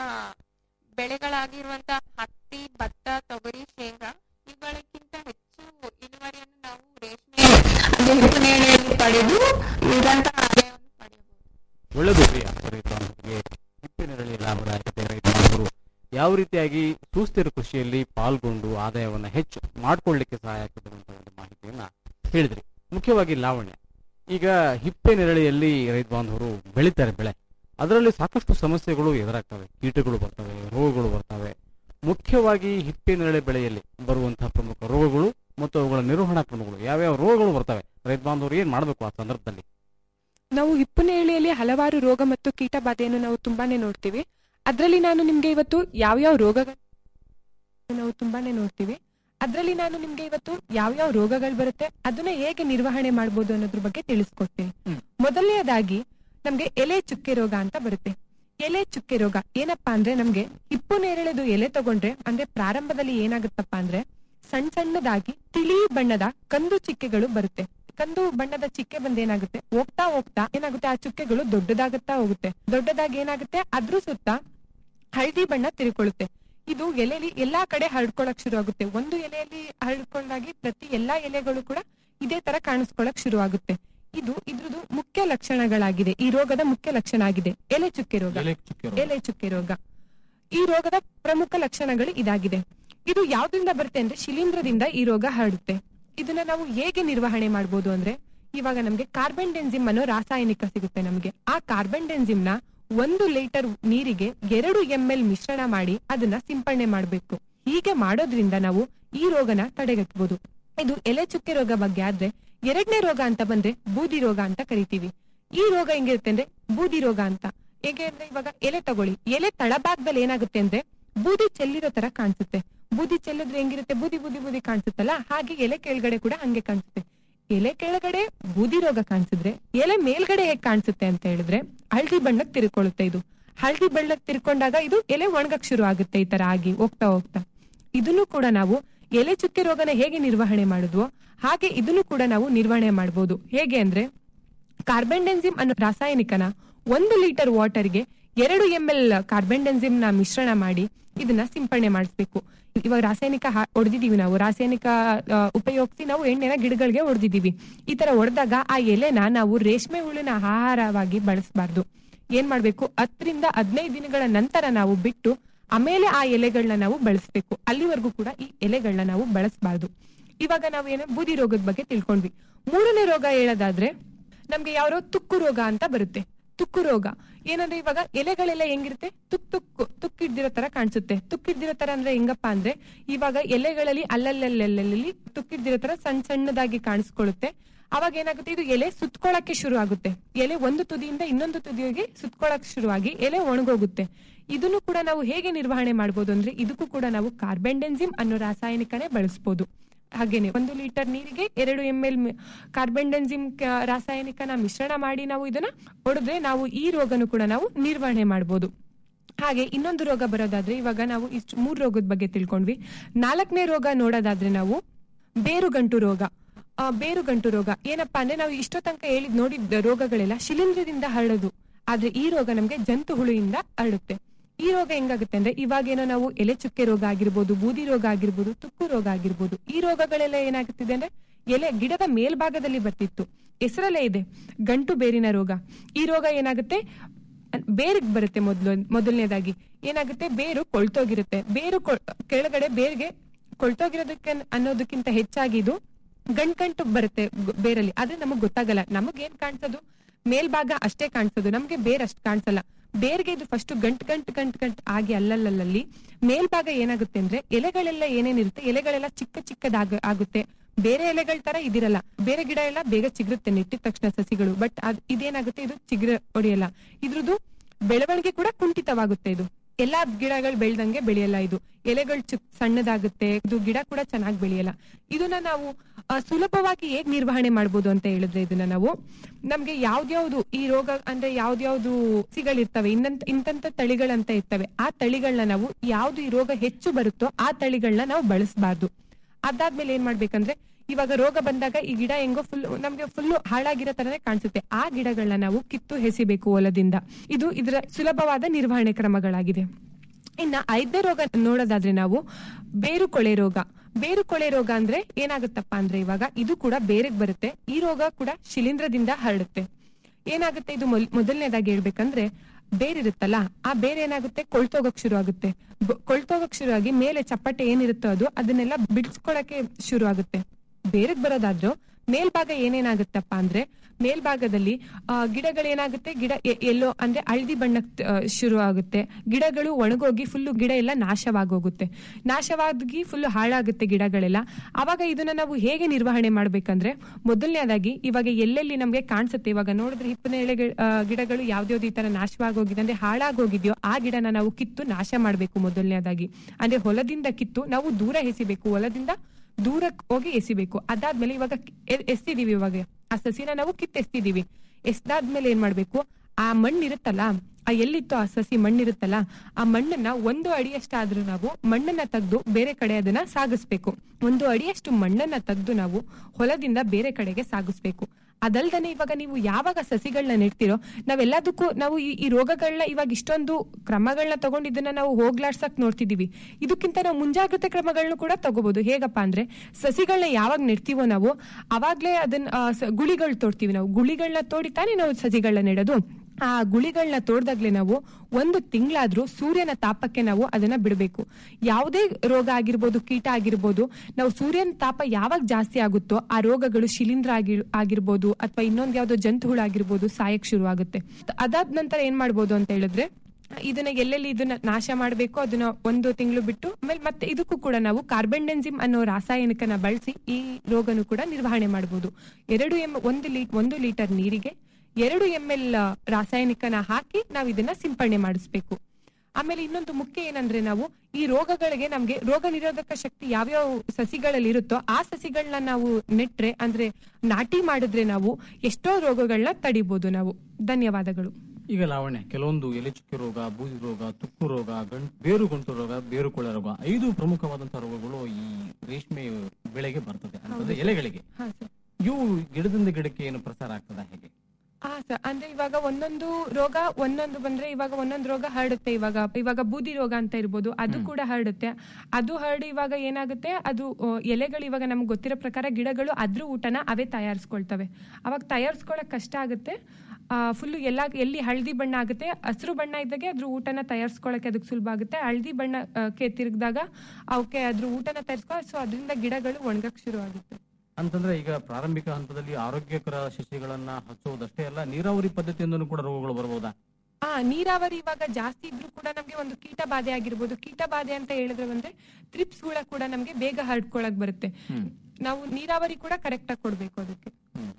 ಬೆಳೆಗಳಾಗಿರುವಂತಹ ಹತ್ತಿ ಭತ್ತ ತೊಗರಿ ಶೇಂಗಾ ಇವುಗಳಕ್ಕಿಂತ ಹೆಚ್ಚು ಇಳುವರಿಯನ್ನು ನಾವು ರೇಷ್ಮೆ ಅಂದ್ರೆ ಹಿಪ್ಪು ನೇರಳೆಯಲ್ಲಿ ಪಡೆದು ನಿರಂತರ ಆದಾಯವನ್ನು ಪಡೆಯಬಹುದು ಒಳ್ಳೆಯದು ಪ್ರಿಯ ರೈತ ಬಾಂಧವರಿಗೆ ಹಿಪ್ಪಿನೆರಳಿ ಲಾಭದಾಯಕತೆ ರೈತ ಬಾಂಧವರು ಯಾವ ರೀತಿಯಾಗಿ ಸುಸ್ಥಿರ ಕೃಷಿಯಲ್ಲಿ ಪಾಲ್ಗೊಂಡು ಆದಾಯವನ್ನು ಹೆಚ್ಚು ಮಾಡಿಕೊಳ್ಳಿಕ್ಕೆ ಸಹಾಯ ಆಗ್ತದೆ ಅಂತ ಒಂದು ಮಾಹಿತಿಯನ್ನ ಹೇಳಿದ್ರಿ ಮುಖ್ಯವಾಗಿ ಲಾವಣ್ಯ ಈಗ ಹಿಪ್ಪೆ ನೆರಳಿಯಲ್ಲಿ ರೈತ ಬಾಂಧವರು ಬೆಳೀತಾರೆ ಬೆಳೆ ಅದರಲ್ಲಿ ಸಾಕಷ್ಟು ಸಮಸ್ಯೆಗಳು ಎದುರಾಗ್ತವೆ ಕೀಟಗಳು ಬರ್ತವೆ ರೋಗಗಳು ಬರ್ತವೆ ಮುಖ್ಯವಾಗಿ ಹಿಪ್ಪೆ ನೆರಳೆ ಬೆಳೆಯಲ್ಲಿ ಬರುವಂತಹ ಪ್ರಮುಖ ರೋಗಗಳು ಮತ್ತು ಅವುಗಳ ನಿರ್ವಹಣಾ ಕ್ರಮಗಳು ಯಾವ್ಯಾವ ರೋಗಗಳು ಬರ್ತವೆ ರೈತ ಬಾಂಧವರು ಏನ್ ಮಾಡಬೇಕು ಆ ಸಂದರ್ಭದಲ್ಲಿ ನಾವು ಹಿಪ್ಪುನೇರಳೆಯಲ್ಲಿ ಹಲವಾರು ರೋಗ ಮತ್ತು ಕೀಟ ಬಾಧೆಯನ್ನು ನಾವು ತುಂಬಾನೇ ನೋಡ್ತೀವಿ ಅದರಲ್ಲಿ ನಾನು ನಿಮ್ಗೆ ಇವತ್ತು ಯಾವ್ಯಾವ ರೋಗಗಳು ನಾವು ತುಂಬಾನೇ ನೋಡ್ತೀವಿ ಅದ್ರಲ್ಲಿ ನಾನು ನಿಮ್ಗೆ ಇವತ್ತು ಯಾವ ಯಾವ ರೋಗಗಳು ಬರುತ್ತೆ ಅದನ್ನ ಹೇಗೆ ನಿರ್ವಹಣೆ ಮಾಡ್ಬೋದು ಅನ್ನೋದ್ರ ಬಗ್ಗೆ ತಿಳಿಸ್ಕೊಡ್ತೀನಿ ಮೊದಲನೇದಾಗಿ ನಮ್ಗೆ ಎಲೆ ಚುಕ್ಕೆ ರೋಗ ಅಂತ ಬರುತ್ತೆ ಎಲೆ ಚುಕ್ಕೆ ರೋಗ ಏನಪ್ಪಾ ಅಂದ್ರೆ ನಮ್ಗೆ ಹಿಪ್ಪು ನೇರಳೆದು ಎಲೆ ತಗೊಂಡ್ರೆ ಅಂದ್ರೆ ಪ್ರಾರಂಭದಲ್ಲಿ ಏನಾಗುತ್ತಪ್ಪ ಅಂದ್ರೆ ಸಣ್ಣ ಸಣ್ಣದಾಗಿ ತಿಳಿ ಬಣ್ಣದ ಕಂದು ಚಿಕ್ಕೆಗಳು ಬರುತ್ತೆ ಕಂದು ಬಣ್ಣದ ಚಿಕ್ಕೆ ಬಂದ್ ಏನಾಗುತ್ತೆ ಹೋಗ್ತಾ ಹೋಗ್ತಾ ಏನಾಗುತ್ತೆ ಆ ಚುಕ್ಕೆಗಳು ದೊಡ್ಡದಾಗುತ್ತಾ ಹೋಗುತ್ತೆ ದೊಡ್ಡದಾಗಿ ಏನಾಗುತ್ತೆ ಅದ್ರ ಸುತ್ತ ಹಳದಿ ಬಣ್ಣ ತಿರುಕೊಳ್ಳುತ್ತೆ ಇದು ಎಲೆಲಿ ಎಲ್ಲಾ ಕಡೆ ಹರಡ್ಕೊಳಕ್ ಶುರು ಆಗುತ್ತೆ ಒಂದು ಎಲೆಯಲ್ಲಿ ಹರಡ್ಕೊಂಡಾಗಿ ಪ್ರತಿ ಎಲ್ಲಾ ಎಲೆಗಳು ಕೂಡ ಇದೇ ತರ ಕಾಣಿಸ್ಕೊಳಕ್ ಶುರು ಆಗುತ್ತೆ ಇದು ಇದ್ರದ್ದು ಮುಖ್ಯ ಲಕ್ಷಣಗಳಾಗಿದೆ ಈ ರೋಗದ ಮುಖ್ಯ ಲಕ್ಷಣ ಆಗಿದೆ ಎಲೆ ಚುಕ್ಕೆ ರೋಗ ಎಲೆ ಚುಕ್ಕೆ ರೋಗ ಈ ರೋಗದ ಪ್ರಮುಖ ಲಕ್ಷಣಗಳು ಇದಾಗಿದೆ ಇದು ಯಾವ್ದ್ರಿಂದ ಬರುತ್ತೆ ಅಂದ್ರೆ ಶಿಲೀಂಧ್ರದಿಂದ ಈ ರೋಗ ಹರಡುತ್ತೆ ಇದನ್ನ ನಾವು ಹೇಗೆ ನಿರ್ವಹಣೆ ಮಾಡ್ಬೋದು ಅಂದ್ರೆ ಇವಾಗ ನಮ್ಗೆ ಕಾರ್ಬನ್ ಡೆನ್ಸಿಮ್ ಅನ್ನೋ ರಾಸಾಯನಿಕ ಸಿಗುತ್ತೆ ನಮ್ಗೆ ಆ ಕಾರ್ಬನ್ ಡೆನ್ಸಿಮ್ ನ ಒಂದು ಲೀಟರ್ ನೀರಿಗೆ ಎರಡು ಎಂ ಎಲ್ ಮಿಶ್ರಣ ಮಾಡಿ ಅದನ್ನ ಸಿಂಪಡಣೆ ಮಾಡಬೇಕು ಹೀಗೆ ಮಾಡೋದ್ರಿಂದ ನಾವು ಈ ರೋಗನ ತಡೆಗಟ್ಟಬಹುದು ಇದು ಎಲೆ ಚುಕ್ಕೆ ರೋಗ ಬಗ್ಗೆ ಆದ್ರೆ ಎರಡನೇ ರೋಗ ಅಂತ ಬಂದ್ರೆ ಬೂದಿ ರೋಗ ಅಂತ ಕರಿತೀವಿ ಈ ರೋಗ ಹೆಂಗಿರುತ್ತೆ ಅಂದ್ರೆ ಬೂದಿ ರೋಗ ಅಂತ ಹೇಗೆ ಅಂದ್ರೆ ಇವಾಗ ಎಲೆ ತಗೊಳ್ಳಿ ಎಲೆ ತಳಭಾಗದಲ್ಲಿ ಏನಾಗುತ್ತೆ ಅಂದ್ರೆ ಬೂದಿ ಚೆಲ್ಲಿರೋ ತರ ಕಾಣಿಸುತ್ತೆ ಬೂದಿ ಚೆಲ್ಲಿದ್ರೆ ಹೆಂಗಿರುತ್ತೆ ಬೂದಿ ಬೂದಿ ಬೂದಿ ಕಾಣಿಸುತ್ತಲ್ಲ ಹಾಗೆ ಎಲೆ ಕೆಳಗಡೆ ಕೂಡ ಹಂಗೆ ಕಾಣಿಸುತ್ತೆ ಎಲೆ ಕೆಳಗಡೆ ಬೂದಿ ರೋಗ ಕಾಣಿಸಿದ್ರೆ ಎಲೆ ಮೇಲ್ಗಡೆ ಹೇಗ್ ಕಾಣಿಸುತ್ತೆ ಅಂತ ಹೇಳಿದ್ರೆ ಹಳದಿ ಬಣ್ಣಕ್ ತಿರ್ಕೊಳ್ಳುತ್ತೆ ಇದು ಹಳದಿ ಬಣ್ಣಕ್ ತಿರ್ಕೊಂಡಾಗ ಇದು ಎಲೆ ಒಣಗಕ್ ಶುರು ಆಗುತ್ತೆ ಈ ತರ ಆಗಿ ಹೋಗ್ತಾ ಹೋಗ್ತಾ ಇದನ್ನು ಕೂಡ ನಾವು ಎಲೆ ಚುಕ್ಕೆ ರೋಗನ ಹೇಗೆ ನಿರ್ವಹಣೆ ಮಾಡಿದ್ವೋ ಹಾಗೆ ಇದನ್ನು ಕೂಡ ನಾವು ನಿರ್ವಹಣೆ ಮಾಡಬಹುದು ಹೇಗೆ ಅಂದ್ರೆ ಕಾರ್ಬನ್ ಡೆನ್ಸಿಮ್ ಅನ್ನೋ ರಾಸಾಯನಿಕನ ಒಂದು ಲೀಟರ್ ವಾಟರ್ಗೆ ಎರಡು ಎಂ ಎಲ್ ಕಾರ್ಬನ್ ಡೆನ್ಸಿಮ್ ನ ಮಿಶ್ರಣ ಮಾಡಿ ಇದನ್ನ ಸಿಂಪಡಣೆ ಮಾಡಿಸ್ಬೇಕು ಇವಾಗ ರಾಸಾಯನಿಕ ಹೊಡೆದಿದೀವಿ ನಾವು ರಾಸಾಯನಿಕ ಆ, ಉಪಯೋಗಿಸಿ ನಾವು ಎಣ್ಣೆನ ಗಿಡಗಳಿಗೆ ಹೊಡೆದಿದೀವಿ ಈ ತರ ಹೊಡೆದಾಗ ಆ ಎಲೆನ ನಾವು ರೇಷ್ಮೆ ಹುಳಿನ ಆಹಾರವಾಗಿ ಬಳಸಬಾರ್ದು ಏನ್ ಮಾಡ್ಬೇಕು ಹತ್ತರಿಂದ ಹದಿನೈದು ದಿನಗಳ ನಂತರ ನಾವು ಬಿಟ್ಟು ಆಮೇಲೆ ಆ ಎಲೆಗಳನ್ನ ನಾವು ಬಳಸಬೇಕು ಅಲ್ಲಿವರೆಗೂ ಕೂಡ ಈ ಎಲೆಗಳನ್ನ ನಾವು ಬಳಸಬಾರ್ದು ಇವಾಗ ನಾವು ಏನೋ ಬೂದಿ ರೋಗದ ಬಗ್ಗೆ ತಿಳ್ಕೊಂಡ್ವಿ ಮೂರನೇ ರೋಗ ಹೇಳೋದಾದ್ರೆ ನಮ್ಗೆ ಯಾವ್ರೋ ತುಕ್ಕು ರೋಗ ಅಂತ ಬರುತ್ತೆ ತುಕ್ಕು ರೋಗ ಏನಂದ್ರೆ ಇವಾಗ ಎಲೆಗಳೆಲ್ಲ ಹೆಂಗಿರುತ್ತೆ ತುಕ್ ತುಕ್ಕು ತುಕ್ಕಿಡ್ದಿರೋ ತರ ಕಾಣಿಸುತ್ತೆ ತುಕ್ಕಿಡ್ದಿರೋ ತರ ಅಂದ್ರೆ ಹೆಂಗಪ್ಪ ಅಂದ್ರೆ ಇವಾಗ ಎಲೆಗಳಲ್ಲಿ ಅಲ್ಲಲ್ಲಲ್ಲಿ ತುಕ್ಕಿಡ್ದಿರೋ ತರ ಸಣ್ಣ ಸಣ್ಣದಾಗಿ ಕಾಣಿಸ್ಕೊಳ್ಳುತ್ತೆ ಅವಾಗ ಏನಾಗುತ್ತೆ ಇದು ಎಲೆ ಸುತ್ಕೊಳಕ್ಕೆ ಶುರು ಆಗುತ್ತೆ ಎಲೆ ಒಂದು ತುದಿಯಿಂದ ಇನ್ನೊಂದು ತುದಿಗೆ ಸುತ್ಕೊಳಕ್ ಶುರುವಾಗಿ ಎಲೆ ಒಣಗೋಗುತ್ತೆ ಇದನ್ನು ಕೂಡ ನಾವು ಹೇಗೆ ನಿರ್ವಹಣೆ ಮಾಡಬಹುದು ಅಂದ್ರೆ ಇದಕ್ಕೂ ಕೂಡ ನಾವು ಕಾರ್ಬನ್ ಡೆನ್ಸಿಮ್ ಅನ್ನೋ ರಾಸಾಯನಿಕನೇ ಬಳಸಬಹುದು ಹಾಗೇನೆ ಒಂದು ಲೀಟರ್ ನೀರಿಗೆ ಎರಡು ಎಂ ಎಲ್ ಕಾರ್ಬನ್ ಡೆನ್ಸಿಮ್ ರಾಸಾಯನಿಕನ ಮಿಶ್ರಣ ಮಾಡಿ ನಾವು ಇದನ್ನ ಹೊಡೆದ್ರೆ ನಾವು ಈ ರೋಗನು ಕೂಡ ನಾವು ನಿರ್ವಹಣೆ ಮಾಡಬಹುದು ಹಾಗೆ ಇನ್ನೊಂದು ರೋಗ ಬರೋದಾದ್ರೆ ಇವಾಗ ನಾವು ಇಷ್ಟು ಮೂರು ರೋಗದ ಬಗ್ಗೆ ತಿಳ್ಕೊಂಡ್ವಿ ನಾಲ್ಕನೇ ರೋಗ ನೋಡೋದಾದ್ರೆ ನಾವು ಬೇರುಗಂಟು ರೋಗ ಆ, ಬೇರುಗಂಟು ರೋಗ ಏನಪ್ಪಾ ಅಂದ್ರೆ ನಾವು ಇಷ್ಟೋ ತನಕ ಹೇಳಿದ್ ನೋಡಿದ ರೋಗಗಳೆಲ್ಲ ಶಿಲೀಂಧ್ರದಿಂದ ಹರಡೋದು ಆದ್ರೆ ಈ ರೋಗ ನಮ್ಗೆ ಜಂತು ಹುಳುವಿಂದ ಹರಡುತ್ತೆ ಈ ರೋಗ ಹೆಂಗಾಗುತ್ತೆ ಅಂದ್ರೆ ಇವಾಗೇನೋ ನಾವು ಎಲೆ ಚುಕ್ಕೆ ರೋಗ ಆಗಿರ್ಬೋದು ಬೂದಿ ರೋಗ ಆಗಿರ್ಬೋದು ತುಕ್ಕು ರೋಗ ಆಗಿರ್ಬೋದು ಈ ರೋಗಗಳೆಲ್ಲ ಏನಾಗುತ್ತಿದೆ ಅಂದ್ರೆ ಎಲೆ ಗಿಡದ ಮೇಲ್ಭಾಗದಲ್ಲಿ ಬರ್ತಿತ್ತು ಹೆಸರಲ್ಲೇ ಇದೆ ಗಂಟು ಬೇರಿನ ರೋಗ ಈ ರೋಗ ಏನಾಗುತ್ತೆ ಬೇರಿಗೆ ಬರುತ್ತೆ ಮೊದಲು ಮೊದಲನೇದಾಗಿ ಏನಾಗುತ್ತೆ ಬೇರು ಕೊಳ್ತೋಗಿರುತ್ತೆ ಬೇರು ಕೊಳ್- ಕೆಳಗಡೆ ಬೇರ್ಗೆ ಕೊಳ್ತೋಗಿರೋದಕ್ಕೆ ಅನ್ನೋದಕ್ಕಿಂತ ಹೆಚ್ಚಾಗಿ ಇದು ಗಂಟ್ ಗಂಟು ಬರುತ್ತೆ ಗ್- ಬೇರಲ್ಲಿ ಆದ್ರೆ ನಮಗ್ ಗೊತ್ತಾಗಲ್ಲ ನಮಗ್ ಏನ್ ಕಾಣಿಸೋದು ಮೇಲ್ಭಾಗ ಅಷ್ಟೇ ಕಾಣಿಸೋದು ನಮ್ಗೆ ಬೇರ್ ಅಷ್ಟ್ ಕಾಣಿಸಲ್ಲ ಬೇರ್ಗೆ ಇದು ಫಸ್ಟ್ ಗಂಟ್ ಗಂಟ್ ಗಂಟ್ ಗಂಟ್ ಆಗಿ ಅಲ್ಲಲ್ಲಲ್ಲಿ ಮೇಲ್ಭಾಗ ಏನಾಗುತ್ತೆ ಅಂದ್ರೆ ಎಲೆಗಳೆಲ್ಲ ಏನೇನಿರುತ್ತೆ ಎಲೆಗಳೆಲ್ಲ ಚಿಕ್ಕ ಚಿಕ್ಕದಾಗ ಆಗುತ್ತೆ ಬೇರೆ ಎಲೆಗಳ ತರ ಇದಿರಲ್ಲ ಬೇರೆ ಗಿಡ ಎಲ್ಲ ಬೇಗ ಚಿಗುರುತ್ತೆ ನೆಟ್ಟಿದ ತಕ್ಷಣ ಸಸಿಗಳು ಬಟ್ ಅದ್ ಇದೇನಾಗುತ್ತೆ ಇದು ಚಿಗುರ ಹೊಡೆಯಲ್ಲ ಇದ್ರದ್ದು ಬೆಳವಣಿಗೆ ಕೂಡ ಕುಂಠಿತವಾಗುತ್ತೆ ಇದು ಎಲ್ಲಾ ಗಿಡಗಳು ಬೆಳ್ದಂಗೆ ಬೆಳೆಯಲ್ಲ ಇದು ಎಲೆಗಳು ಚಿಕ್ ಸಣ್ಣದಾಗುತ್ತೆ ಇದು ಗಿಡ ಕೂಡ ಚೆನ್ನಾಗಿ ಬೆಳೆಯಲ್ಲ ಇದನ್ನ ನಾವು ಆ, ಸುಲಭವಾಗಿ ಹೇಗ್ ನಿರ್ವಹಣೆ ಮಾಡ್ಬೋದು ಅಂತ ಹೇಳಿದ್ರೆ ಇದನ್ನ ನಾವು ನಮ್ಗೆ ಯಾವ್ದ್ಯಾವ್ದು ಈ ರೋಗ ಅಂದ್ರೆ ಯಾವ್ದ್ಯಾವ್ದು ಸಿಗಳಿರ್ತವೆ ಇನ್ನಂತ ಇಂತಂತ ತಳಿಗಳಂತ ಇರ್ತವೆ ಆ ತಳಿಗಳನ್ನ ನಾವು ಯಾವ್ದು ಈ ರೋಗ ಹೆಚ್ಚು ಬರುತ್ತೋ ಆ ತಳಿಗಳನ್ನ ನಾವು ಬಳಸಬಾರ್ದು ಅದಾದ್ಮೇಲೆ ಏನ್ ಮಾಡ್ಬೇಕಂದ್ರೆ ಇವಾಗ ರೋಗ ಬಂದಾಗ ಈ ಗಿಡ ಹೆಂಗೋ ಫುಲ್ ನಮ್ಗೆ ಫುಲ್ ಹಾಳಾಗಿರೋ ತರನೇ ಕಾಣಿಸುತ್ತೆ ಆ ಗಿಡಗಳನ್ನ ನಾವು ಕಿತ್ತು ಎಸಿಬೇಕು ಹೊಲದಿಂದ ಇದು ಇದರ ಸುಲಭವಾದ ನಿರ್ವಹಣೆ ಕ್ರಮಗಳಾಗಿದೆ ಇನ್ನ ಐದನೇ ರೋಗ ನೋಡೋದಾದ್ರೆ ನಾವು ಬೇರು ಕೊಳೆ ರೋಗ ಬೇರು ಕೊಳೆ ರೋಗ ಅಂದ್ರೆ ಏನಾಗುತ್ತಪ್ಪ ಅಂದ್ರೆ ಇವಾಗ ಇದು ಕೂಡ ಬೇರೆಗ್ ಬರುತ್ತೆ ಈ ರೋಗ ಕೂಡ ಶಿಲೀಂಧ್ರದಿಂದ ಹರಡುತ್ತೆ ಏನಾಗುತ್ತೆ ಇದು ಮೊಲ್- ಮೊದಲನೇದಾಗಿ ಹೇಳ್ಬೇಕಂದ್ರೆ ಬೇರಿರುತ್ತಲ್ಲ ಆ ಬೇರೆ ಏನಾಗುತ್ತೆ ಕೊಳ್ತೋಗಕ್ ಶುರು ಆಗುತ್ತೆ ಬ- ಕೊಳ್ತೋಗಕ್ ಶುರು ಆಗಿ ಮೇಲೆ ಚಪ್ಪಟೆ ಏನಿರುತ್ತೋ ಅದು ಅದನ್ನೆಲ್ಲ ಬಿಡಿಸ್ಕೊಳಕ್ಕೆ ಶುರು ಆಗುತ್ತೆ ಬೇರೆಗ್ ಬರೋದಾದ್ರೂ ಮೇಲ್ಭಾಗ ಏನೇನಾಗುತ್ತಪ್ಪ ಅಂದ್ರೆ ಮೇಲ್ಭಾಗದಲ್ಲಿ ಆ, ಗಿಡಗಳೇನಾಗುತ್ತೆ ಗಿಡ ಎ- ಎಲ್ಲೋ ಅಂದ್ರೆ ಹಳದಿ ಬಣ್ಣಕ್ಕೆ ಆ, ಶುರು ಆಗುತ್ತೆ ಗಿಡಗಳು ಒಣಗೋಗಿ ಫುಲ್ಲು ಗಿಡ ಎಲ್ಲ ನಾಶವಾಗೋಗುತ್ತೆ ನಾಶವಾಗಿ ಫುಲ್ ಹಾಳಾಗುತ್ತೆ ಗಿಡಗಳೆಲ್ಲ ಅವಾಗ ಇದನ್ನ ನಾವು ಹೇಗೆ ನಿರ್ವಹಣೆ ಮಾಡ್ಬೇಕಂದ್ರೆ ಮೊದಲನೇದಾಗಿ ಇವಾಗ ಎಲ್ಲೆಲ್ಲಿ ನಮ್ಗೆ ಕಾಣಿಸುತ್ತೆ ಇವಾಗ ನೋಡಿದ್ರೆ ಹಿಪ್ಪನ ಎಳೆ ಗಿ- ಆ, ಗಿಡಗಳು ಯಾವ್ದ್ಯಾವ್ದು ಈ ತರ ನಾಶವಾಗೋಗಿದೆ ಅಂದ್ರೆ ಹಾಳಾಗೋಗಿದೆಯೋ ಆ ಗಿಡನ ನಾವು ಕಿತ್ತು ನಾಶ ಮಾಡ್ಬೇಕು ಮೊದಲನೇದಾಗಿ ಅಂದ್ರೆ ಹೊಲದಿಂದ ಕಿತ್ತು ನಾವು ದೂರ ಎಸಿಬೇಕು ಹೊಲದಿಂದ ದೂರಕ್ಕೆ ಹೋಗಿ ಎಸಿಬೇಕು ಅದಾದ್ಮೇಲೆ ಇವಾಗ ಎ- ಎಸ್ತಿದೀವಿ ಇವಾಗ ಆ ಸಸಿನ ನಾವು ಕಿತ್ತೆಸ್ತಿದೀವಿ ಎಸ್ದಾದ್ಮೇಲೆ ಏನ್ ಮಾಡ್ಬೇಕು ಆ ಮಣ್ಣು ಇರುತ್ತಲ್ಲ ಆ ಎಲ್ಲಿತ್ತು ಆ ಸಸಿ ಮಣ್ಣಿರುತ್ತಲ್ಲ ಆ ಮಣ್ಣನ್ನ ಒಂದು ಅಡಿಯಷ್ಟಾದ್ರೂ ನಾವು ಮಣ್ಣನ್ನ ತೆಗೆದು ಬೇರೆ ಕಡೆ ಅದನ್ನ ಸಾಗಿಸ್ಬೇಕು ಒಂದು ಅಡಿಯಷ್ಟು ಮಣ್ಣನ್ನ ತೆಗೆದು ನಾವು ಹೊಲದಿಂದ ಬೇರೆ ಕಡೆಗೆ ಸಾಗಿಸ್ಬೇಕು ಅದಲ್ದನೆ ಇವಾಗ ನೀವು ಯಾವಾಗ ಸಸಿಗಳನ್ನ ನೆಡ್ತಿರೋ ನಾವೆಲ್ಲದಕ್ಕೂ ನಾವು ಈ ಈ ರೋಗಗಳನ್ನ ಇವಾಗ ಇಷ್ಟೊಂದು ಕ್ರಮಗಳನ್ನ ತಗೊಂಡು ಇದನ್ನ ನಾವು ಹೋಗ್ಲಾಡ್ಸಕ್ ನೋಡ್ತಿದೀವಿ ಇದಕ್ಕಿಂತ ನಾವು ಮುಂಜಾಗ್ರತೆ ಕ್ರಮಗಳನ್ನ ಕೂಡ ತಗೋಬಹುದು ಹೇಗಪ್ಪ ಅಂದ್ರೆ ಸಸಿಗಳನ್ನ ಯಾವಾಗ ನೆಡ್ತೀವೋ ನಾವು ಅವಾಗ್ಲೇ ಅದನ್ನ ಆ, ಸ- ಗುಳಿಗಳು ತೋಡ್ತೀವಿ ನಾವು ಗುಳಿಗಳನ್ನ ತೋಡಿ ತಾನೇ ನಾವು ಸಸಿಗಳನ್ನ ನೆಡೋದು ಆ ಗುಳಿಗಳನ್ನ ತೋಡ್ದಾಗ್ಲೇ ನಾವು ಒಂದು ತಿಂಗಳಾದ್ರೂ ಸೂರ್ಯನ ತಾಪಕ್ಕೆ ನಾವು ಅದನ್ನ ಬಿಡಬೇಕು ಯಾವುದೇ ರೋಗ ಆಗಿರ್ಬೋದು ಕೀಟ ಆಗಿರ್ಬೋದು ನಾವು ಸೂರ್ಯನ ತಾಪ ಯಾವಾಗ ಜಾಸ್ತಿ ಆಗುತ್ತೋ ಆ ರೋಗಗಳು ಶಿಲೀಂಧ್ರ ಆಗಿ ಆಗಿರ್ಬೋದು ಅಥವಾ ಇನ್ನೊಂದ್ ಯಾವ್ದೋ ಜಂತುಹುಳ ಆಗಿರ್ಬೋದು ಸಾಯಕ್ ಶುರು ಆಗುತ್ತೆ ಅದಾದ ನಂತರ ಏನ್ ಮಾಡ್ಬೋದು ಅಂತ ಹೇಳಿದ್ರೆ ಇದನ್ನ ಎಲ್ಲೆಲ್ಲಿ ಇದನ್ನ ನಾಶ ಮಾಡಬೇಕು ಅದನ್ನ ಒಂದು ತಿಂಗಳು ಬಿಟ್ಟು ಆಮೇಲೆ ಮತ್ತೆ ಇದಕ್ಕೂ ಕೂಡ ನಾವು ಕಾರ್ಬೆಂಡೆನ್ಸಿಮ್ ಅನ್ನೋ ರಾಸಾಯನಿಕನ ಬಳಸಿ ಈ ರೋಗನು ಕೂಡ ನಿರ್ವಹಣೆ ಮಾಡಬಹುದು ಎರಡು ಎಂ ಒಂದು ಲೀ ಒಂದು ಲೀಟರ್ ನೀರಿಗೆ ಎರಡು ಎಂ ಎಲ್ ರಾಸಾಯನಿಕನ ಹಾಕಿ ನಾವು ಇದನ್ನ ಸಿಂಪಡಣೆ ಮಾಡಿಸ್ಬೇಕು ಆಮೇಲೆ ಇನ್ನೊಂದು ಮುಖ್ಯ ಏನಂದ್ರೆ ನಾವು ಈ ರೋಗಗಳಿಗೆ ನಮ್ಗೆ ರೋಗ ನಿರೋಧಕ ಶಕ್ತಿ ಯಾವ್ಯಾವ ಸಸಿಗಳಲ್ಲಿ ಇರುತ್ತೋ ಆ ಸಸಿಗಳನ್ನ ನಾವು ನೆಟ್ರೆ ಅಂದ್ರೆ ನಾಟಿ ಮಾಡಿದ್ರೆ ನಾವು ಎಷ್ಟೋ ರೋಗಗಳನ್ನ ತಡಿಬಹುದು ನಾವು ಧನ್ಯವಾದಗಳು ಈಗ ಲಾವಣ್ಯ ಕೆಲವೊಂದು ಎಲೆ ಚುಕ್ಕೆ ರೋಗ ಬೂದಿ ರೋಗ ತುಕ್ಕು ರೋಗ ಗಂ ಬೇರು ಗಂಟು ರೋಗ ಬೇರುಕೊಳ ರೋಗ ಐದು ಪ್ರಮುಖವಾದಂತಹ ರೋಗಗಳು ಈ ರೇಷ್ಮೆ ಬೆಳೆಗೆ ಬರ್ತದೆ ಅಂತಂದ್ರೆ ಎಲೆಗಳಿಗೆ ಹಾ ಸರ್ ಇವು ಗಿಡದಿಂದ ಗಿಡಕ್ಕೆ ಏನು ಪ್ರಸಾರ ಆಗ್ತದ ಹೇಗೆ ಹಾ ಸರ್ ಅಂದ್ರೆ ಇವಾಗ ಒಂದೊಂದು ರೋಗ ಒಂದೊಂದು ಬಂದ್ರೆ ಇವಾಗ ಒಂದೊಂದು ರೋಗ ಹರಡುತ್ತೆ ಇವಾಗ ಇವಾಗ ಬೂದಿ ರೋಗ ಅಂತ ಇರ್ಬೋದು ಅದು ಕೂಡ ಹರಡುತ್ತೆ ಅದು ಹರಡಿ ಇವಾಗ ಏನಾಗುತ್ತೆ ಅದು ಆ, ಎಲೆಗಳು ಇವಾಗ ನಮ್ಗೆ ಗೊತ್ತಿರೋ ಪ್ರಕಾರ ಗಿಡಗಳು ಅದ್ರ ಊಟನ ಅವೇ ತಯಾರಿಸ್ಕೊಳ್ತವೆ ಅವಾಗ ತಯಾರಿಸ್ಕೊಳಕ್ ಕಷ್ಟ ಆಗುತ್ತೆ ಫುಲ್ ಎಲ್ಲ ಎಲ್ಲಿ ಹಳದಿ ಬಣ್ಣ ಆಗುತ್ತೆ ಹಸಿರು ಬಣ್ಣ ಇದ್ದಾಗೆ ಅದ್ರ ಊಟನ ತಯಾರಿಸ್ಕೊಳಕ್ಕೆ ಅದಕ್ಕೆ ಸುಲಭ ಆಗುತ್ತೆ ಹಳದಿ ಬಣ್ಣ ಆ, ಕ್ಕೆ ತಿರುಗಿದಾಗ ಅವಕ್ಕೆ ಅದ್ರ ಊಟನ ತಯಾರಿಸ್ಕೊ ಸೊ ಅದರಿಂದ ಗಿಡಗಳು ಒಣಗಕ್ ಶುರು ಆಗುತ್ತೆ ಅಂತಂದ್ರೆ ಈಗ ಪ್ರಾರಂಭಿಕ ಹಂತದಲ್ಲಿ ಆರೋಗ್ಯಕರ ಸಸ್ಯಗಳನ್ನ ಹಚ್ಚುವುದಷ್ಟೇ ಅಲ್ಲ ನೀರಾವರಿ ಪದ್ಧತಿಯಿಂದನೂ ಕೂಡ ರೋಗಗಳು ಬರಬಹುದಾ ಆ ನೀರಾವರಿ ಇವಾಗ ಜಾಸ್ತಿ ಇದ್ರೂ ಕೂಡ ನಮ್ಗೆ ಒಂದು ಕೀಟ ಬಾಧೆ ಆಗಿರ್ಬೋದು ಕೀಟ ಬಾಧೆ ಅಂತ ಹೇಳಿದ್ರೆ ಅಂದ್ರೆ ತ್ರಿಪ್ಸ್ ಹುಳ ಕೂಡ ನಮ್ಗೆ ಬೇಗ ಹರಡ್ಕೊಳಕ್ ಬರುತ್ತೆ ನಾವು ನೀರಾವರಿ ಕೂಡ ಕರೆಕ್ಟ್ ಆಗಿ ಕೊಡ್ಬೇಕು ಅದಕ್ಕೆ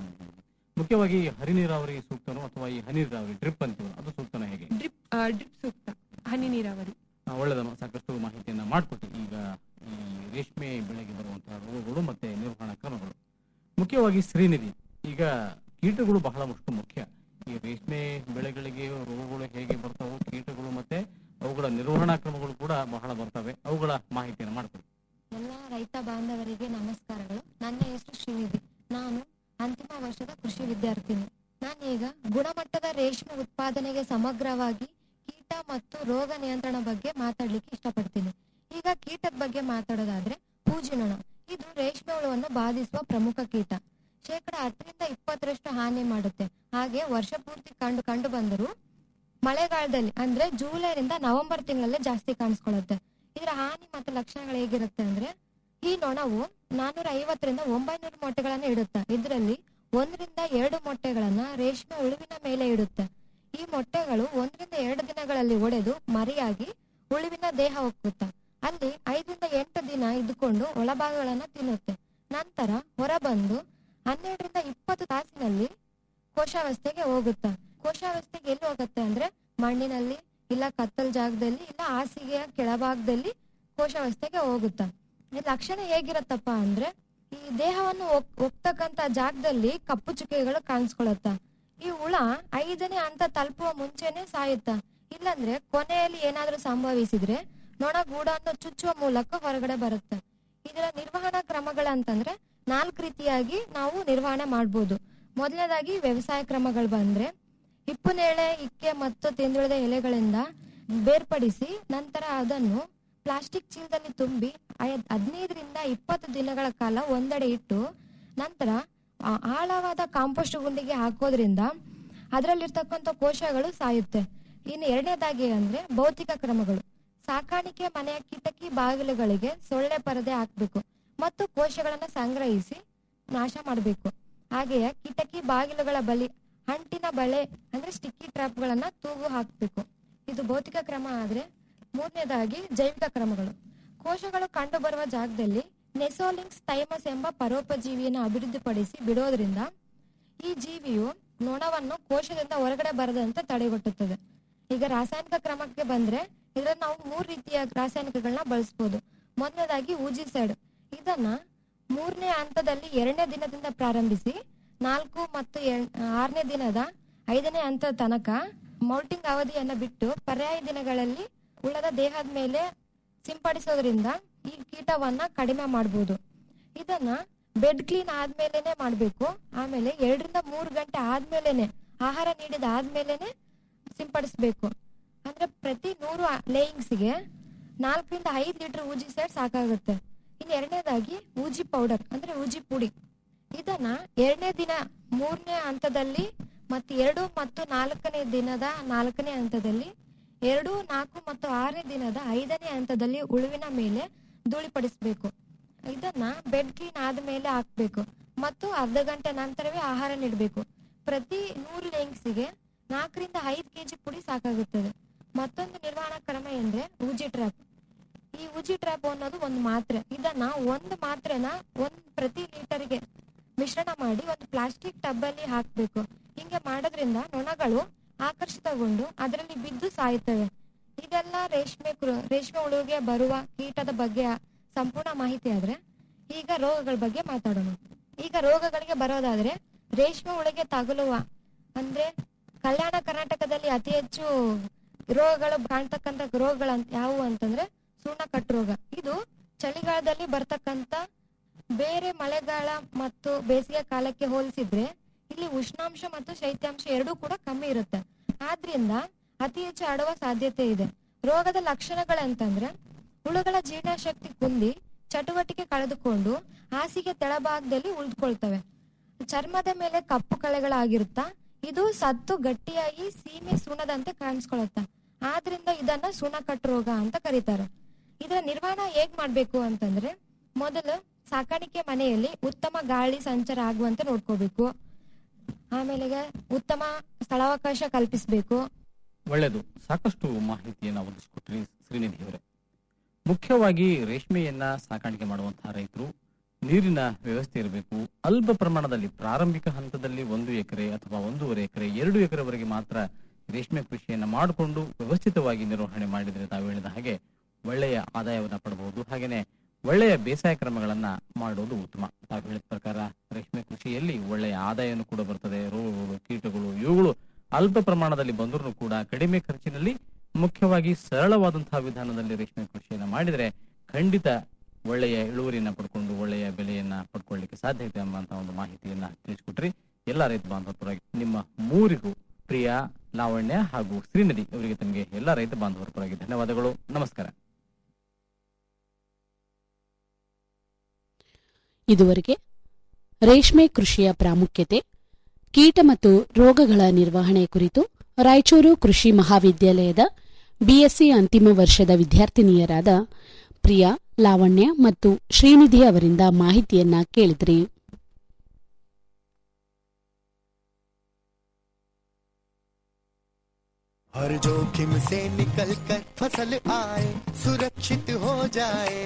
ಮುಖ್ಯವಾಗಿ ಹರಿ ನೀರಾವರಿ ಸೂಕ್ತನೋ ಅಥವಾ ಈ ಹನಿ ನೀರಾವರಿ ಡ್ರಿಪ್ ಅಂತೀವಲ್ಲ ಅದು ಸೂಕ್ತನ ಹೇಗೆ ಡ್ರಿಪ್ ಡ್ರಿಪ್ ಸೂಕ್ತ ಹನಿ ನೀರಾವರಿ ಆ, ಒಳ್ಳೆದಮ್ಮ ಸಾಕಷ್ಟು ಮಾಹಿತಿಯನ್ನ ಮಾಡಿಕೊಟ್ಟು ಈಗ ಈ ರೇಷ್ಮೆ ಬೆಳೆಗೆ ಬರುವಂತಹ ರೋಗಗಳು ಮತ್ತೆ ನಿರ್ವಹಣಾ ಕ್ರಮಗಳು ಮುಖ್ಯವಾಗಿ ಶ್ರೀನಿಧಿ ಈಗ ಕೀಟಗಳು ಬಹಳಷ್ಟು ಮುಖ್ಯ ಈ ರೇಷ್ಮೆ ಬೆಳೆಗಳಿಗೆ ರೋಗಗಳು ಹೇಗೆ ಬರ್ತಾವೋ ಕೀಟಗಳು ಮತ್ತೆ ಅವುಗಳ ನಿರ್ವಹಣಾ ಕ್ರಮಗಳು ಕೂಡ ಬಹಳ ಬರ್ತವೆ ಅವುಗಳ ಮಾಹಿತಿಯನ್ನು ಮಾಡ್ಕೊಡಿ ಎಲ್ಲ ರೈತ ಬಾಂಧವರಿಗೆ ನಮಸ್ಕಾರಗಳು ನನ್ನ ಹೆಸರು ಶ್ರೀನಿಧಿ ನಾನು ಅಂತಿಮ ವರ್ಷದ ಕೃಷಿ ವಿದ್ಯಾರ್ಥಿನಿ ನಾನೀಗ ಗುಣಮಟ್ಟದ ರೇಷ್ಮೆ ಉತ್ಪಾದನೆಗೆ ಸಮಗ್ರವಾಗಿ ಕೀಟ ಮತ್ತು ರೋಗ ನಿಯಂತ್ರಣ ಬಗ್ಗೆ ಮಾತಾಡ್ಲಿಕ್ಕೆ ಇಷ್ಟಪಡ್ತೀನಿ ಈಗ ಕೀಟದ ಬಗ್ಗೆ ಮಾತಾಡೋದಾದ್ರೆ ಹೂಜಿನೊಣ ಇದು ರೇಷ್ಮೆ ಹುಳುವನ್ನು ಬಾಧಿಸುವ ಪ್ರಮುಖ ಕೀಟ ಶೇಕಡ ಹತ್ತರಿಂದ ಇಪ್ಪತ್ತರಷ್ಟು ಹಾನಿ ಮಾಡುತ್ತೆ ಹಾಗೆ ವರ್ಷ ಪೂರ್ತಿ ಕಂಡು ಕಂಡು ಬಂದರೂ ಮಳೆಗಾಲದಲ್ಲಿ ಅಂದ್ರೆ ಜೂಲೈರಿಂದ ನವೆಂಬರ್ ತಿಂಗಳಲ್ಲೇ ಜಾಸ್ತಿ ಕಾಣಿಸ್ಕೊಳ್ಳುತ್ತೆ ಇದರ ಹಾನಿ ಮತ್ತು ಲಕ್ಷಣಗಳು ಹೇಗಿರುತ್ತೆ ಅಂದ್ರೆ ಈ ನೊಣವು ನಾನೂರ ಐವತ್ತರಿಂದ ಒಂಬೈನೂರು ಮೊಟ್ಟೆಗಳನ್ನ ಇಡುತ್ತೆ ಇದರಲ್ಲಿ ಒಂದರಿಂದ ಎರಡು ಮೊಟ್ಟೆಗಳನ್ನ ರೇಷ್ಮೆ ಹುಳುವಿನ ಮೇಲೆ ಇಡುತ್ತೆ ಈ ಮೊಟ್ಟೆಗಳು ಒಂದರಿಂದ ಎರಡು ದಿನಗಳಲ್ಲಿ ಒಡೆದು ಮರಿಯಾಗಿ ಹುಳುವಿನ ದೇಹ ಹೋಗುತ್ತೆ ಅಲ್ಲಿ ಐದರಿಂದ ಎಂಟು ದಿನ ಇದ್ದುಕೊಂಡು ಒಳಭಾಗಗಳನ್ನ ತಿನ್ನುತ್ತೆ ನಂತರ ಹೊರಬಂದು ಹನ್ನೆರಡರಿಂದ ಇಪ್ಪತ್ತು ತಾಸಿನಲ್ಲಿ ಕೋಶಾವಸ್ಥೆಗೆ ಹೋಗುತ್ತೆ ಕೋಶಾವಸ್ಥೆಗೆ ಎಲ್ಲಿ ಹೋಗುತ್ತೆ ಅಂದ್ರೆ ಮಣ್ಣಿನಲ್ಲಿ ಇಲ್ಲ ಕತ್ತಲ್ ಜಾಗದಲ್ಲಿ ಇಲ್ಲ ಹಾಸಿಗೆಯ ಕೆಳಭಾಗದಲ್ಲಿ ಕೋಶಾವಸ್ಥೆಗೆ ಹೋಗುತ್ತ ಈ ಲಕ್ಷಣ ಹೇಗಿರತ್ತಪ್ಪ ಅಂದ್ರೆ ಈ ದೇಹವನ್ನು ಒಗ್- ಒಗ್ತಕ್ಕಂತ ಜಾಗದಲ್ಲಿ ಕಪ್ಪು ಚುಕ್ಕೆಗಳು ಕಾಣಿಸ್ಕೊಳತ್ತ ಈ ಹುಳ ಐದನೇ ಹಂತ ತಲುಪುವ ಮುಂಚೆನೆ ಸಾಯುತ್ತ ಇಲ್ಲಂದ್ರೆ ಕೊನೆಯಲ್ಲಿ ಏನಾದ್ರೂ ಸಂಭವಿಸಿದ್ರೆ ನೊಣ ಗೂಡನ್ನು ಚುಚ್ಚುವ ಮೂಲಕ ಹೊರಗಡೆ ಬರುತ್ತೆ ಇದರ ನಿರ್ವಹಣಾ ಕ್ರಮಗಳಂತಂದ್ರೆ ನಾಲ್ಕು ರೀತಿಯಾಗಿ ನಾವು ನಿರ್ವಹಣೆ ಮಾಡ್ಬೋದು ಮೊದಲನೇದಾಗಿ ವ್ಯವಸಾಯ ಕ್ರಮಗಳು ಬಂದ್ರೆ ಹಿಪ್ಪುನೇಳೆ ಇಕ್ಕೆ ಮತ್ತು ತಿಂದುಳಿದ ಎಲೆಗಳಿಂದ ಬೇರ್ಪಡಿಸಿ ನಂತರ ಅದನ್ನು ಪ್ಲಾಸ್ಟಿಕ್ ಚೀಲದಲ್ಲಿ ತುಂಬಿ ಐದ್- ಹದಿನೈದರಿಂದ ಇಪ್ಪತ್ತು ದಿನಗಳ ಕಾಲ ಒಂದೆಡೆ ಇಟ್ಟು ನಂತರ ಆ ಆಳವಾದ ಕಾಂಪೋಸ್ಟ್ ಗುಂಡಿಗೆ ಹಾಕೋದ್ರಿಂದ ಅದರಲ್ಲಿರ್ತಕ್ಕಂಥ ಕೋಶಗಳು ಸಾಯುತ್ತೆ ಇನ್ನು ಎರಡನೇದಾಗಿ ಅಂದ್ರೆ ಭೌತಿಕ ಕ್ರಮಗಳು ಸಾಕಾಣಿಕೆ ಮನೆಯ ಕಿಟಕಿ ಬಾಗಿಲುಗಳಿಗೆ ಸೊಳ್ಳೆ ಪರದೆ ಹಾಕ್ಬೇಕು ಮತ್ತು ಕೋಶಗಳನ್ನ ಸಂಗ್ರಹಿಸಿ ನಾಶ ಮಾಡಬೇಕು ಹಾಗೆಯೇ ಕಿಟಕಿ ಬಾಗಿಲುಗಳ ಬಳಿ ಅಂಟಿನ ಬಳೆ ಅಂದ್ರೆ ಸ್ಟಿಕ್ಕಿ ಟ್ರಾಪ್ಗಳನ್ನ ತೂಗು ಹಾಕಬೇಕು ಇದು ಭೌತಿಕ ಕ್ರಮ ಆದ್ರೆ ಮೂರನೇದಾಗಿ ಜೈವಿಕ ಕ್ರಮಗಳು ಕೋಶಗಳು ಕಂಡುಬರುವ ಜಾಗದಲ್ಲಿ ನೆಸೋಲಿಂಗ್ಸ್ ಥೈಮಸ್ ಎಂಬ ಪರೋಪಜೀವಿಯನ್ನು ಅಭಿವೃದ್ಧಿಪಡಿಸಿ ಬಿಡೋದ್ರಿಂದ ಈ ಜೀವಿಯು ನೊಣವನ್ನು ಕೋಶದಿಂದ ಹೊರಗಡೆ ಬರದಂತೆ ತಡೆಗಟ್ಟುತ್ತದೆ ಈಗ ರಾಸಾಯನಿಕ ಕ್ರಮಕ್ಕೆ ಬಂದ್ರೆ ಇದ್ರಲ್ಲಿ ನಾವು ಮೂರ್ ರೀತಿಯ ರಾಸಾಯನಿಕಗಳನ್ನ ಬಳಸಬಹುದು ಮೊದಲನೇದಾಗಿ ಊಜಿಸೈಡ್ ಇದನ್ನ ಮೂರನೇ ಹಂತದಲ್ಲಿ ಎರಡನೇ ದಿನದಿಂದ ಪ್ರಾರಂಭಿಸಿ ನಾಲ್ಕು ಮತ್ತು ಎಳ್- ಆರನೇ ದಿನದ ಐದನೇ ಹಂತದ ತನಕ ಮೌಲ್ಟಿಂಗ್ ಅವಧಿಯನ್ನ ಬಿಟ್ಟು ಪರ್ಯಾಯ ದಿನಗಳಲ್ಲಿ ಉಳ್ಳದ ದೇಹದ ಮೇಲೆ ಸಿಂಪಡಿಸೋದ್ರಿಂದ ಈ ಕೀಟವನ್ನ ಕಡಿಮೆ ಮಾಡಬಹುದು ಇದನ್ನ ಬೆಡ್ ಕ್ಲೀನ್ ಆದ್ಮೇಲೆನೆ ಮಾಡ್ಬೇಕು ಆಮೇಲೆ ಎರಡರಿಂದ ಮೂರು ಗಂಟೆ ಆದ್ಮೇಲೆನೆ ಆಹಾರ ನೀಡಿದ ಆದ್ಮೇಲೆನೆ ಸಿಂಪಡಿಸ್ಬೇಕು ಅಂದ್ರೆ ಪ್ರತಿ ನೂರು ಲೇಯಿಂಗ್ಸ್ಗೆ ನಾಲ್ಕರಿಂದ ಐದು ಲೀಟರ್ ಊಜಿ ಸೈಡ್ ಸಾಕಾಗುತ್ತೆ ಇನ್ನು ಎರಡನೇದಾಗಿ ಊಜಿ ಪೌಡರ್ ಅಂದ್ರೆ ಊಜಿ ಪುಡಿ ಇದನ್ನ ಎರಡನೇ ದಿನ ಮೂರನೇ ಹಂತದಲ್ಲಿ ಮತ್ತು ಎರಡು ಮತ್ತು ನಾಲ್ಕನೇ ದಿನದ ನಾಲ್ಕನೇ ಹಂತದಲ್ಲಿ ಎರಡು ನಾಲ್ಕು ಮತ್ತು ಆರನೇ ದಿನದ ಐದನೇ ಹಂತದಲ್ಲಿ ಉಳುವಿನ ಮೇಲೆ ಧೂಳಿಪಡಿಸಬೇಕು ಇದನ್ನ ಬೆಡ್ ಕ್ಲೀನ್ ಆದ್ಮೇಲೆ ಹಾಕ್ಬೇಕು ಮತ್ತು ಅರ್ಧ ಗಂಟೆ ನಂತರವೇ ಆಹಾರ ನೀಡಬೇಕು ಪ್ರತಿ ನೂರು ಲೇಂಗ್ಸಿಗೆ ನಾಲ್ಕರಿಂದ ಐದು ಕೆಜಿ ಪುಡಿ ಸಾಕಾಗುತ್ತದೆ ಮತ್ತೊಂದು ನಿರ್ವಹಣಾ ಕ್ರಮ ಎಂದ್ರೆ ಊಜಿ ಟ್ರ್ಯಾಪ್ ಈ ಉಜಿ ಟ್ರ್ಯಾಪ್ ಅನ್ನೋದು ಒಂದು ಮಾತ್ರೆ ಇದನ್ನ ಒಂದು ಮಾತ್ರೆನ ಒಂದ್ ಪ್ರತಿ ಲೀಟರ್ಗೆ ಮಿಶ್ರಣ ಮಾಡಿ ಒಂದು ಪ್ಲಾಸ್ಟಿಕ್ ಟಬ್ ಅಲ್ಲಿ ಹಾಕ್ಬೇಕು ಹಿಂಗೆ ಮಾಡೋದ್ರಿಂದ ನೊಣಗಳು ಆಕರ್ಷಿತಗೊಂಡು ಅದರಲ್ಲಿ ಬಿದ್ದು ಸಾಯುತ್ತವೆ ಇದೆಲ್ಲ ರೇಷ್ಮೆ ಕೃ- ರೇಷ್ಮೆ ಹುಳುವಿಗೆ ಬರುವ ಕೀಟದ ಬಗ್ಗೆ ಸಂಪೂರ್ಣ ಮಾಹಿತಿ ಆದ್ರೆ ಈಗ ರೋಗಗಳ ಬಗ್ಗೆ ಮಾತಾಡೋಣ ಈಗ ರೋಗಗಳಿಗೆ ಬರೋದಾದ್ರೆ ರೇಷ್ಮೆ ಹುಳುಗೆ ತಗುಲುವ ಅಂದ್ರೆ ಕಲ್ಯಾಣ ಕರ್ನಾಟಕದಲ್ಲಿ ಅತಿ ಹೆಚ್ಚು ರೋಗಗಳು ಕಾಣ್ತಕ್ಕಂತ ರೋಗಗಳು ಯಾವುವು ಅಂತಂದ್ರೆ ಸುಣ್ಣ ಕಟ್ಟು ರೋಗ ಇದು ಚಳಿಗಾಲದಲ್ಲಿ ಬರ್ತಕ್ಕಂತ ಬೇರೆ ಮಳೆಗಾಲ ಮತ್ತು ಬೇಸಿಗೆ ಕಾಲಕ್ಕೆ ಹೋಲಿಸಿದ್ರೆ ಇಲ್ಲಿ ಉಷ್ಣಾಂಶ ಮತ್ತು ಶೈತ್ಯಾಂಶ ಎರಡೂ ಕೂಡ ಕಮ್ಮಿ ಇರುತ್ತೆ ಆದ್ರಿಂದ ಅತಿ ಹೆಚ್ಚು ಹರಡುವ ಸಾಧ್ಯತೆ ಇದೆ ರೋಗದ ಲಕ್ಷಣಗಳಂತಂದ್ರೆ ಹುಳುಗಳ ಜೀರ್ಣಶಕ್ತಿ ಕುಂದಿ ಚಟುವಟಿಕೆ ಕಳೆದುಕೊಂಡು ಹಾಸಿಗೆ ತೆಳಭಾಗದಲ್ಲಿ ಉಳಿದುಕೊಳ್ತವೆ ಚರ್ಮದ ಮೇಲೆ ಕಪ್ಪು ಕಳೆಗಳಾಗಿರುತ್ತಾ ಇದು ಸತ್ತು ಗಟ್ಟಿಯಾಗಿ ಸೀಮೆ ಸುಣ್ಣದಂತೆ ಕಾಣಿಸ್ಕೊಳತ್ತ ಆದ್ರಿಂದ ಇದನ್ನ ಸುಣ್ಣಕಟ್ಟು ರೋಗ ಅಂತ ಕರೀತಾರೆ ಇದರ ನಿರ್ವಹಣೆ ಹೇಗ್ ಮಾಡ್ಬೇಕು ಅಂತಂದ್ರೆ ಮೊದಲು ಸಾಕಾಣಿಕೆ ಮನೆಯಲ್ಲಿ ಉತ್ತಮ ಗಾಳಿ ಸಂಚಾರ ಆಗುವಂತೆ ನೋಡ್ಕೋಬೇಕು ಆಮೇಲೆ ಉತ್ತಮ ಸ್ಥಳಾವಕಾಶ ಕಲ್ಪಿಸಬೇಕು ಒಳ್ಳೆಯದು ಸಾಕಷ್ಟು ಮಾಹಿತಿಯನ್ನು ಒದಗಿಸಿಕೊಟ್ರಿ ಶ್ರೀನಿಧಿ ಅವರೇ ಮುಖ್ಯವಾಗಿ ರೇಷ್ಮೆಯನ್ನ ಸಾಕಾಣಿಕೆ ಮಾಡುವಂತಹ ರೈತರು ನೀರಿನ ವ್ಯವಸ್ಥೆ ಇರಬೇಕು ಅಲ್ಪ ಪ್ರಮಾಣದಲ್ಲಿ ಪ್ರಾರಂಭಿಕ ಹಂತದಲ್ಲಿ ಒಂದು ಎಕರೆ ಅಥವಾ ಒಂದೂವರೆ ಎಕರೆ ಎರಡು ಎಕರೆವರೆಗೆ ಮಾತ್ರ ರೇಷ್ಮೆ ಕೃಷಿಯನ್ನ ಮಾಡಿಕೊಂಡು ವ್ಯವಸ್ಥಿತವಾಗಿ ನಿರ್ವಹಣೆ ಮಾಡಿದರೆ ತಾವು ಹೇಳಿದ ಹಾಗೆ ಒಳ್ಳೆಯ ಆದಾಯವನ್ನ ಪಡಬಹುದು ಹಾಗೇನೆ ಒಳ್ಳೆಯ ಬೇಸಾಯ ಕ್ರಮಗಳನ್ನ ಮಾಡೋದು ಉತ್ತಮ ತಾವು ಹೇಳಿದ ಪ್ರಕಾರ ರೇಷ್ಮೆ ಕೃಷಿಯಲ್ಲಿ ಒಳ್ಳೆಯ ಆದಾಯನೂ ಕೂಡ ಬರ್ತದೆ ರೋಗಗಳು ಕೀಟಗಳು ಇವುಗಳು ಅಲ್ಪ ಪ್ರಮಾಣದಲ್ಲಿ ಬಂದರೂ ಕೂಡ ಕಡಿಮೆ ಖರ್ಚಿನಲ್ಲಿ ಮುಖ್ಯವಾಗಿ ಸರಳವಾದಂತಹ ವಿಧಾನದಲ್ಲಿ ರೇಷ್ಮೆ ಕೃಷಿಯನ್ನ ಮಾಡಿದರೆ ಖಂಡಿತ ಒಳ್ಳೆಯ ಇಳುವರಿಯನ್ನ ಪಡ್ಕೊಂಡು ಒಳ್ಳೆಯ ಬೆಲೆಯನ್ನ ಪಡ್ಕೊಳ್ಳಿಕ್ಕೆ ಸಾಧ್ಯ ಇದೆ ಎಂಬಂತಹ ಒಂದು ಮಾಹಿತಿಯನ್ನ ತಿಳಿಸಿಕೊಟ್ರಿ ಎಲ್ಲ ರೈತ ಬಾಂಧವರ ಪರವಾಗಿ ನಿಮ್ಮ ಮೂರಿಗೂ ಪ್ರಿಯಾ ಲಾವಣ್ಯ ಹಾಗೂ ಶ್ರೀನದಿ ಅವರಿಗೆ ತಮಗೆ ಎಲ್ಲ ರೈತ ಬಾಂಧವರ ಪರವಾಗಿ ಧನ್ಯವಾದಗಳು ನಮಸ್ಕಾರ ಇದುವರೆಗೆ ರೇಷ್ಮೆ ಕೃಷಿಯ ಪ್ರಾಮುಖ್ಯತೆ ಕೀಟ ಮತ್ತು ರೋಗಗಳ ನಿರ್ವಹಣೆ ಕುರಿತು ರಾಯಚೂರು ಕೃಷಿ ಮಹಾವಿದ್ಯಾಲಯದ ಬಿಎಸ್ಸಿ ಅಂತಿಮ ವರ್ಷದ ವಿದ್ಯಾರ್ಥಿನಿಯರಾದ ಪ್ರಿಯಾ ಲಾವಣ್ಯ ಮತ್ತು ಶ್ರೀನಿಧಿ ಅವರಿಂದ ಮಾಹಿತಿಯನ್ನ ಕೇಳಿದ್ರಿ हर जोखिम से निकल कर फसल आए सुरक्षित हो जाए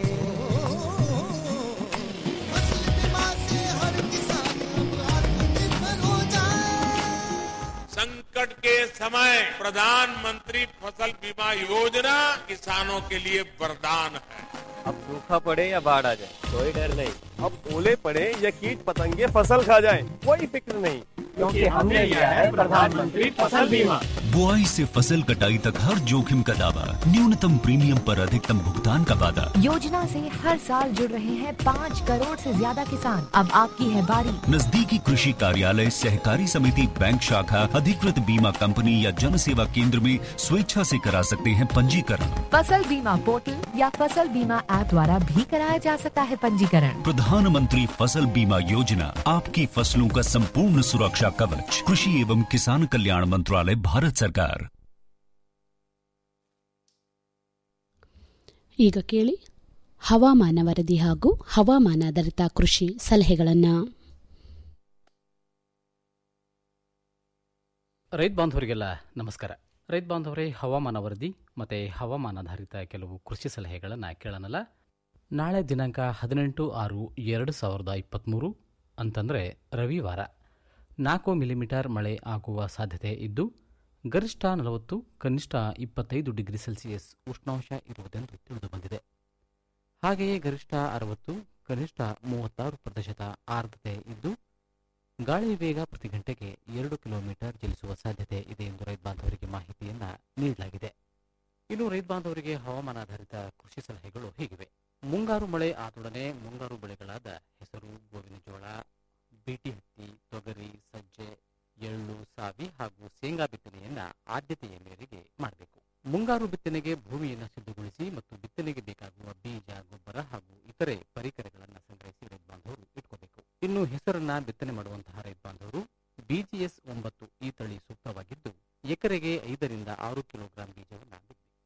फसल बीमा से हर किसान अब आत्मनिर्भर हो जाए संकट के समय प्रधानमंत्री फसल बीमा योजना किसानों के लिए वरदान है अब सूखा पड़े या बाढ़ आ जाए कोई डर नहीं अब ओले पड़े या कीट पतंगे फसल खा जाए कोई फिक्र नहीं क्योंकि हमने लिया है प्रधानमंत्री फसल बीमा बुआई से फसल कटाई तक हर जोखिम का दावा न्यूनतम प्रीमियम पर अधिकतम भुगतान का वादा योजना से हर साल जुड़ रहे हैं पाँच करोड़ से ज्यादा किसान अब आपकी है बारी नजदीकी कृषि कार्यालय सहकारी समिति बैंक शाखा अधिकृत बीमा कंपनी या जन सेवा केंद्र में स्वेच्छा से करा सकते हैं पंजीकरण फसल बीमा पोर्टल या फसल बीमा ऐप द्वारा भी कराया जा सकता है पंजीकरण प्रधानमंत्री फसल बीमा योजना आपकी फसलों का संपूर्ण सुरक्षा कवच कृषि एवं किसान कल्याण मंत्रालय भारत सरकार ಈಗ ಕೇಳಿ ಹವಾಮಾನ ವರದಿ ಹಾಗೂ ಹವಾಮಾನಾಧಾರಿತ ಕೃಷಿ ಸಲಹೆಗಳನ್ನು ರೈತ ಬಾಂಧವರಿಗೆಲ್ಲ ನಮಸ್ಕಾರ ರೈತ ಬಾಂಧವರೇ ಹವಾಮಾನ ವರದಿ ಮತ್ತು ಹವಾಮಾನಾಧಾರಿತ ಕೆಲವು ಕೃಷಿ ಸಲಹೆಗಳನ್ನು ಕೇಳೋಣಲ್ಲ ನಾಳೆ ದಿನಾಂಕ ಹದಿನೆಂಟು ಆರು ಎರಡು ಸಾವಿರದ ಇಪ್ಪತ್ತ್ಮೂರು ಅಂತಂದರೆ ರವಿವಾರ ನಾಲ್ಕು ಮಿಲಿಮೀಟರ್ ಮಳೆ ಆಗುವ ಸಾಧ್ಯತೆ ಇದ್ದು ಗರಿಷ್ಠ ನಲವತ್ತು ಕನಿಷ್ಠ ಇಪ್ಪತ್ತೈದು ಡಿಗ್ರಿ ಸೆಲ್ಸಿಯಸ್ ಉಷ್ಣಾಂಶ ಇರುವುದೆಂದು ತಿಳಿದುಬಂದಿದೆ ಹಾಗೆಯೇ ಗರಿಷ್ಠ ಅರವತ್ತು ಕನಿಷ್ಠ ಮೂವತ್ತಾರು ಪ್ರತಿಶತ ಆರ್ದ್ರತೆ ಇದ್ದು ಗಾಳಿ ವೇಗ ಪ್ರತಿ ಗಂಟೆಗೆ ಎರಡು ಕಿಲೋಮೀಟರ್ ಚಲಿಸುವ ಸಾಧ್ಯತೆ ಇದೆ ಎಂದು ರೈತ ಬಾಂಧವರಿಗೆ ಮಾಹಿತಿಯನ್ನ ನೀಡಲಾಗಿದೆ ಇನ್ನು ರೈತ ಬಾಂಧವರಿಗೆ ಹವಾಮಾನಾಧಾರಿತ ಕೃಷಿ ಸಲಹೆಗಳು ಹೀಗಿವೆ ಮುಂಗಾರು ಮಳೆ ಆದೊಡನೆ ಮುಂಗಾರು ಬೆಳೆಗಳಾದ ಹೆಸರು ಗೋವಿನ ಜೋಳ ಬೀಟಿ ಹತ್ತಿ ತೊಗರಿ ಸಜ್ಜೆ ಎಳ್ಳು ಸಾವಿ ಹಾಗೂ ಶೇಂಗಾ ಬಿತ್ತನೆಯನ್ನ ಆದ್ಯತೆಯ ಮೇರೆಗೆ ಮಾಡಬೇಕು ಮುಂಗಾರು ಬಿತ್ತನೆಗೆ ಭೂಮಿಯನ್ನು ಸಿದ್ಧಗೊಳಿಸಿ ಮತ್ತು ಬಿತ್ತನೆಗೆ ಬೇಕಾಗುವ ಬೀಜ ಗೊಬ್ಬರ ಹಾಗೂ ಇತರೆ ಪರಿಕರಗಳನ್ನು ಸಂಗ್ರಹಿಸಿ ರೈತ ಬಾಂಧವರು ಇಟ್ಕೋಬೇಕು ಇನ್ನು ಹೆಸರನ್ನ ಬಿತ್ತನೆ ಮಾಡುವಂತಹ ರೈತ ಬಾಂಧವರು ಬಿಜಿಎಸ್ ಒಂಬತ್ತು ಈ ತಳಿ ಸೂಕ್ತವಾಗಿದ್ದು ಎಕರೆಗೆ ಐದರಿಂದ ಆರು ಕಿಲೋಗ್ರಾಂ ಬೀಜವನ್ನ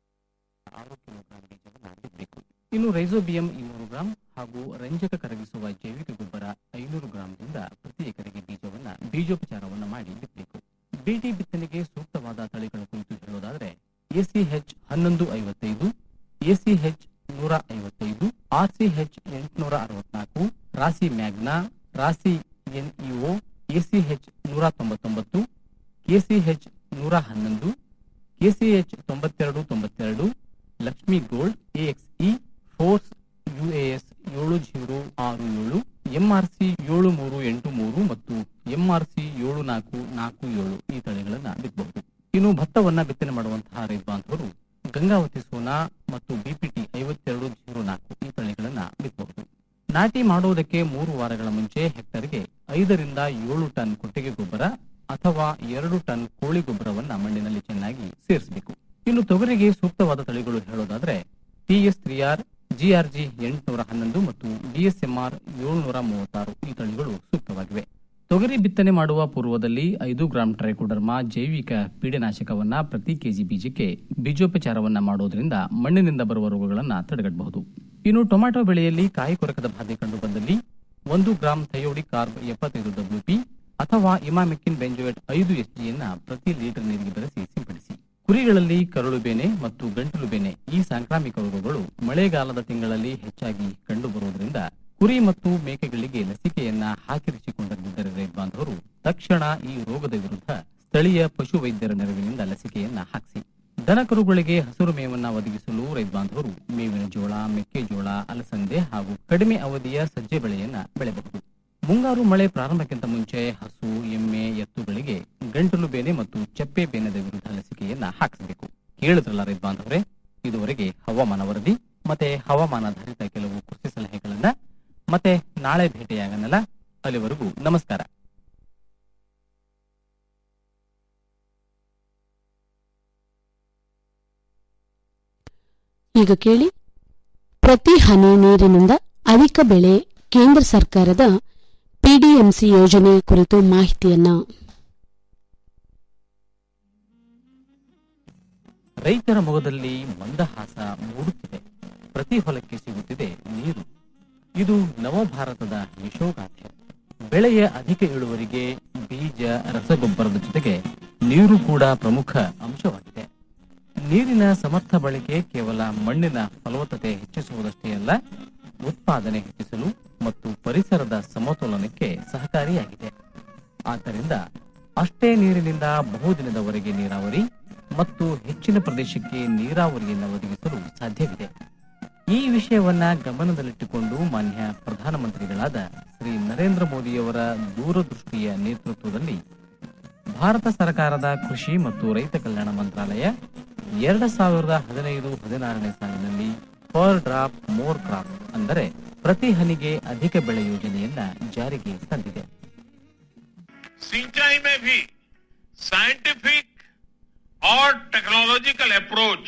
ಆರು ಕಿಲೋಗ್ರಾಂ ಬೀಜವನ್ನ ಬಿತ್ತಬೇಕು ಇನ್ನು ರೈಸೋಬಿಯಂ ಇನ್ನೂರು ಗ್ರಾಂ ಹಾಗೂ ರಂಜಕ ಕರಗಿಸುವ ಜೈವಿಕ ಗೊಬ್ಬರ ಐನೂರು ಗ್ರಾಂದಿಂದ ಪ್ರತಿ ಎಕರೆಗೆ ಬೀಜವನ್ನ ಬೀಜೋಪಚಾರವನ್ನ ಮಾಡಿ ಬಿತ್ತಬೇಕು ಬಿಟಿ ಬಿತ್ತನೆಗೆ ಸೂಕ್ತವಾದ ತಳಿಗಳ ಕುರಿತು ಹೇಳೋದಾದ್ರೆ ಎಸಿಎಚ್ ಹನ್ನೊಂದು ಐವತ್ತೈದು ಎಸಿಎಚ್ ನೂರ ಐವತ್ತೈದು ಆರ್ಸಿಎಚ್ ಎಂಟುನೂರ ಅರವತ್ನಾಲ್ಕು ರಾಸಿ ಮ್ಯಾಗ್ನಾ ರಾಸಿ ಎನ್ಇಒ ಎಸಿಎಚ್ ನೂರ ತೊಂಬತ್ತೊಂಬತ್ತು ಕೆಸಿಎಚ್ ನೂರ ಹನ್ನೊಂದು ಕೆಸಿಎಚ್ ತೊಂಬತ್ತೆರಡು ತೊಂಬತ್ತೆರಡು ಲಕ್ಷ್ಮಿ ಗೋಲ್ಡ್ ಎಎಕ್ಸ್ಇ ಫೋರ್ಸ್ ಯುಎಎಸ್ ಏಳು ಜೀರೋ ಆರು ಏಳು ಎಂಆರ್ಸಿ ಏಳು ಮೂರು ಎಂಟು ಮೂರು ಮತ್ತು ಎಂಆರ್ಸಿ ಏಳು ನಾಲ್ಕು ನಾಲ್ಕು ಏಳು ಈ ತಳಿಗಳನ್ನ ಬಿತ್ತಬಹುದು ಇನ್ನು ಭತ್ತವನ್ನ ಬಿತ್ತನೆ ಮಾಡುವಂತಹ ರೈತ ಬಾಂಧವರು ಗಂಗಾವತಿ ಸೋನಾ ಮತ್ತು ಬಿಪಿಟಿ ಐವತ್ತೆರಡು ಜೀರೋ ನಾಲ್ಕು ಈ ತಳಿಗಳನ್ನ ಬಿತ್ತಬಹುದು ನಾಟಿ ಮಾಡುವುದಕ್ಕೆ ಮೂರು ವಾರಗಳ ಮುಂಚೆ ಹೆಕ್ಟರ್ಗೆ ಐದರಿಂದ ಏಳು ಟನ್ ಕೊಟ್ಟಿಗೆ ಗೊಬ್ಬರ ಅಥವಾ ಎರಡು ಟನ್ ಕೋಳಿ ಗೊಬ್ಬರವನ್ನ ಮಣ್ಣಿನಲ್ಲಿ ಚೆನ್ನಾಗಿ ಸೇರಿಸಬೇಕು ಇನ್ನು ತೊಗರಿಗೆ ಸೂಕ್ತವಾದ ತಳಿಗಳು ಹೇಳೋದಾದ್ರೆ ಟಿಎಸ್ ತ್ರೀ ಆರ್ ಜಿಆರ್ಜಿ ಎಂಟುನೂರ ಹನ್ನೊಂದು ಮತ್ತು ಡಿಎಸ್ಎಂಆರ್ ಏಳುನೂರ ಮೂವತ್ತಾರು ಈ ತಳಿಗಳು ಸೂಕ್ತವಾಗಿವೆ ತೊಗರಿ ಬಿತ್ತನೆ ಮಾಡುವ ಪೂರ್ವದಲ್ಲಿ ಐದು ಗ್ರಾಂ ಟ್ರೈಕೋಡರ್ಮಾ ಜೈವಿಕ ಪೀಡನಾಶಕವನ್ನ ಪ್ರತಿ ಕೆಜಿ ಬೀಜಕ್ಕೆ ಬೀಜೋಪಚಾರವನ್ನ ಮಾಡೋದ್ರಿಂದ ಮಣ್ಣಿನಿಂದ ಬರುವ ರೋಗಗಳನ್ನ ತಡೆಗಟ್ಟಬಹುದು ಇನ್ನು ಟೊಮ್ಯಾಟೊ ಬೆಳೆಯಲ್ಲಿ ಕಾಯಿ ಕೊರಕದ ಬಾಧೆ ಕಂಡು ಬಂದಲ್ಲಿ ಒಂದು ಗ್ರಾಂ ಥಯೋಡಿ ಕಾರ್ಬ್ ಎಪ್ಪತ್ತೈದು ಡಬ್ಲ್ಯೂಪಿ ಅಥವಾ ಇಮಾಮಿಕ್ಕಿನ್ ಬೆಂಜೋಯೇಟ್ ಐದು ಎಸ್ಜಿಯನ್ನ ಪ್ರತಿ ಲೀಟರ್ ನೀರಿಗೆ ಬೆರೆಸಿ ಸಿಂಪಡಿಸಿ ಕುರಿಗಳಲ್ಲಿ ಕರಳು ಬೇನೆ ಮತ್ತು ಗಂಟಲು ಬೇನೆ ಈ ಸಾಂಕ್ರಾಮಿಕ ರೋಗಗಳು ಮಳೆಗಾಲದ ತಿಂಗಳಲ್ಲಿ ಹೆಚ್ಚಾಗಿ ಕಂಡುಬರುವುದರಿಂದ ಕುರಿ ಮತ್ತು ಮೇಕೆಗಳಿಗೆ ಲಸಿಕೆಯನ್ನ ಹಾಕಿರಿಸಿಕೊಂಡಿದ್ದರೆ ರೈತ ಬಾಂಧವರು ತಕ್ಷಣ ಈ ರೋಗದ ವಿರುದ್ಧ ಸ್ಥಳೀಯ ಪಶು ವೈದ್ಯರ ನೆರವಿನಿಂದ ಲಸಿಕೆಯನ್ನ ಹಾಕಿಸಿ ದನಕರುಗಳಿಗೆ ಹಸಿರು ಮೇವನ್ನ ಒದಗಿಸಲು ರೈತ ಬಾಂಧವರು ಮೇವಿನ ಜೋಳ ಮೆಕ್ಕೆಜೋಳ ಅಲಸಂದೆ ಹಾಗೂ ಕಡಿಮೆ ಅವಧಿಯ ಸಜ್ಜೆ ಬೆಳೆಯನ್ನ ಬೆಳೆಯಬಹುದು ಮುಂಗಾರು ಮಳೆ ಪ್ರಾರಂಭಕ್ಕಿಂತ ಮುಂಚೆ ಹಸು ಎಮ್ಮೆ ಎತ್ತುಗಳಿಗೆ ಗಂಟಲು ಬೇನೆ ಮತ್ತು ಚಪ್ಪೆ ಬೇನೆದ ವಿರುದ್ಧ ಲಸಿಕೆಯನ್ನ ಹಾಕಿಸಬೇಕು ಕೇಳಿದ್ರಲ್ಲ ರೈತ ಬಾಂಧವರೇ ಇದುವರೆಗೆ ಹವಾಮಾನ ವರದಿ ಮತ್ತೆ ಹವಾಮಾನಾಧಾರಿತ ಕೆಲವು ಕೃಷಿ ಸಲಹೆಗಳನ್ನ ಮತ್ತೆ ನಾಳೆ ಭೇಟಿಯಾಗನಲ್ಲ ಅಲ್ಲಿವರೆಗೂ ನಮಸ್ಕಾರ ಈಗ ಕೇಳಿ ಪ್ರತಿ ಹನಿ ನೀರಿನಿಂದ ಅಧಿಕ ಬೆಳೆ ಕೇಂದ್ರ ಸರ್ಕಾರದ ಪಿಡಿಎಂಸಿ ಯೋಜನೆ ಕುರಿತು ಮಾಹಿತಿಯನ್ನ ರೈತರ ಮೊಗದಲ್ಲಿ ಮಂದಹಾಸ ಮೂಡುತ್ತಿದೆ ಪ್ರತಿ ಹೊಲಕ್ಕೆ ಸಿಗುತ್ತಿದೆ ನೀರು ಇದು ನವಭಾರತದ ಯಶೋಗಾಥೆ ಬೆಳೆಯ ಅಧಿಕ ಇಳುವರಿಗೆ ಬೀಜ ರಸಗೊಬ್ಬರದ ಜೊತೆಗೆ ನೀರು ಕೂಡ ಪ್ರಮುಖ ಅಂಶವಾಗಿದೆ ನೀರಿನ ಸಮರ್ಥ ಬಳಕೆ ಕೇವಲ ಮಣ್ಣಿನ ಫಲವತ್ತತೆ ಹೆಚ್ಚಿಸುವುದಷ್ಟೇ ಅಲ್ಲ ಉತ್ಪಾದನೆ ಹೆಚ್ಚಿಸಲು ಮತ್ತು ಪರಿಸರದ ಸಮತೋಲನಕ್ಕೆ ಸಹಕಾರಿಯಾಗಿದೆ ಆದ್ದರಿಂದ ಅಷ್ಟೇ ನೀರಿನಿಂದ ಬಹುದಿನದವರೆಗೆ ನೀರಾವರಿ ಮತ್ತು ಹೆಚ್ಚಿನ ಪ್ರದೇಶಕ್ಕೆ ನೀರಾವರಿಯನ್ನು ಒದಗಿಸಲು ಸಾಧ್ಯವಿದೆ ಈ ವಿಷಯವನ್ನ ಗಮನದಲ್ಲಿಟ್ಟುಕೊಂಡು ಮಾನ್ಯ ಪ್ರಧಾನಮಂತ್ರಿಗಳಾದ ಶ್ರೀ ನರೇಂದ್ರ ಮೋದಿಯವರ ದೂರದೃಷ್ಟಿಯ ನೇತೃತ್ವದಲ್ಲಿ ಭಾರತ ಸರ್ಕಾರದ ಕೃಷಿ ಮತ್ತು ರೈತ ಕಲ್ಯಾಣ ಮಂತ್ರಾಲಯ ಎರಡ್ ಸಾವಿರದ ಹದಿನೈದು ಹದಿನಾರನೇ ಸಾಲಿನಲ್ಲಿ ಪರ್ ಡ್ರಾಪ್ ಮೋರ್ ಕ್ರಾಪ್ ಅಂದರೆ ಪ್ರತಿ ಹನಿಗೆ ಅಧಿಕ ಬೆಳೆ ಯೋಜನೆಯನ್ನ ಜಾರಿಗೆ ತಂದಿದೆ सिंचाई में भी साइंटिफिक और टेक्नोलॉजिकल अप्रोच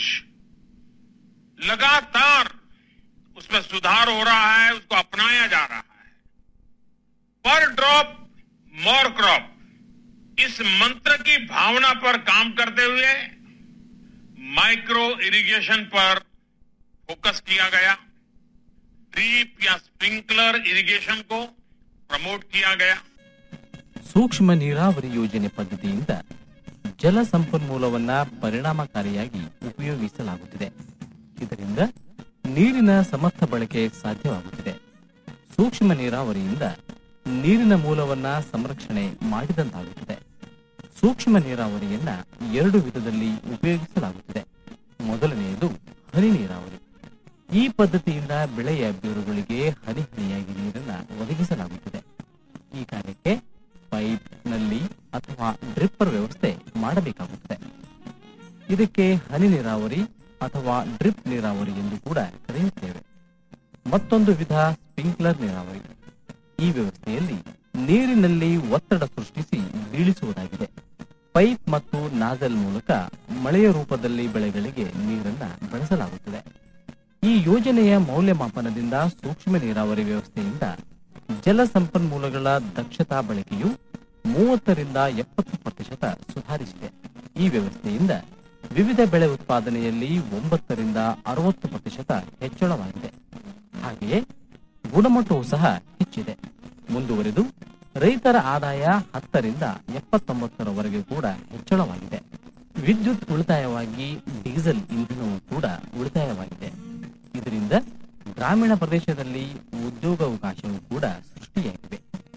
लगातार उसमें सुधार हो रहा है उसको अपनाया जा रहा है पर ड्रॉप मोर क्रॉप इस मंत्र की भावना पर काम करते हुए माइक्रो इरिगेशन पर फोकस किया गया ड्रीप या स्प्रिंकलर इरिगेशन को प्रमोट किया गया ಸೂಕ್ಷ್ಮ ನೀರಾವರಿ ಯೋಜನೆ ಪದ್ಧತಿಯಿಂದ ಜಲ ಸಂಪನ್ಮೂಲವನ್ನ ಪರಿಣಾಮಕಾರಿಯಾಗಿ ಉಪಯೋಗಿಸಲಾಗುತ್ತಿದೆ ಇದರಿಂದ ನೀರಿನ ಸಮರ್ಥ ಬಳಕೆ ಸಾಧ್ಯವಾಗುತ್ತಿದೆ ಸೂಕ್ಷ್ಮ ನೀರಾವರಿಯಿಂದ ನೀರಿನ ಮೂಲವನ್ನ ಸಂರಕ್ಷಣೆ ಮಾಡಿದಂತಾಗುತ್ತದೆ ಸೂಕ್ಷ್ಮ ನೀರಾವರಿಯನ್ನ ಎರಡು ವಿಧದಲ್ಲಿ ಉಪಯೋಗಿಸಲಾಗುತ್ತದೆ ಮೊದಲನೆಯದು ಹನಿ ನೀರಾವರಿ ಈ ಪದ್ಧತಿಯಿಂದ ಬೆಳೆಯ ಬೇರುಗಳಿಗೆ ಹನಿ ಹನಿಯಾಗಿ ನೀರನ್ನ ಒದಗಿಸಲಾಗುತ್ತದೆ ಈ ಕಾರ್ಯಕ್ಕೆ ಪೈಪ್ ನಲ್ಲಿ ಅಥವಾ ಡ್ರಿಪ್ಪರ್ ವ್ಯವಸ್ಥೆ ಮಾಡಬೇಕಾಗುತ್ತದೆ ಇದಕ್ಕೆ ಹನಿ ನೀರಾವರಿ ಅಥವಾ ಡ್ರಿಪ್ ನೀರಾವರಿ ಎಂದು ಕೂಡ ಕರೆಯುತ್ತೇವೆ ಮತ್ತೊಂದು ವಿಧ ಸ್ಪ್ರಿಂಕ್ಲರ್ ನೀರಾವರಿ ಈ ವ್ಯವಸ್ಥೆಯಲ್ಲಿ ನೀರಿನಲ್ಲಿ ಒತ್ತಡ ಸೃಷ್ಟಿಸಿ ಬೀಳಿಸುವುದಾಗಿದೆ ಪೈಪ್ ಮತ್ತು ನಾಜಲ್ ಮೂಲಕ ಮಳೆಯ ರೂಪದಲ್ಲಿ ಬೆಳೆಗಳಿಗೆ ನೀರನ್ನ ಬಳಸಲಾಗುತ್ತದೆ ಈ ಯೋಜನೆಯ ಮೌಲ್ಯಮಾಪನದಿಂದ ಸೂಕ್ಷ್ಮ ನೀರಾವರಿ ವ್ಯವಸ್ಥೆಯಿಂದ ಜಲ ಸಂಪನ್ಮೂಲಗಳ ದಕ್ಷತಾ ಬಳಕೆಯು ಮೂವತ್ತರಿಂದ ಎಪ್ಪತ್ತು ಪ್ರತಿಶತ ಸುಧಾರಿಸಿದೆ ಈ ವ್ಯವಸ್ಥೆಯಿಂದ ವಿವಿಧ ಬೆಳೆ ಉತ್ಪಾದನೆಯಲ್ಲಿ ಒಂಬತ್ತರಿಂದ ಅರವತ್ತು ಪ್ರತಿಶತ ಹೆಚ್ಚಳವಾಗಿದೆ ಹಾಗೆಯೇ ಗುಣಮಟ್ಟವೂ ಸಹ ಹೆಚ್ಚಿದೆ ಮುಂದುವರೆದು ರೈತರ ಆದಾಯ ಹತ್ತರಿಂದ ಎಪ್ಪತ್ತೊಂಬತ್ತರವರೆಗೆ ಕೂಡ ಹೆಚ್ಚಳವಾಗಿದೆ ವಿದ್ಯುತ್ ಉಳಿತಾಯವಾಗಿ ಡೀಸೆಲ್ ಇಂಧನವೂ ಕೂಡ ಉಳಿತಾಯವಾಗಿದೆ ಇದರಿಂದ ಗ್ರಾಮೀಣ ಪ್ರದೇಶದಲ್ಲಿ ಉದ್ಯೋಗಾವಕಾಶವೂ ಕೂಡ ಸೃಷ್ಟಿಯಾಗಿವೆ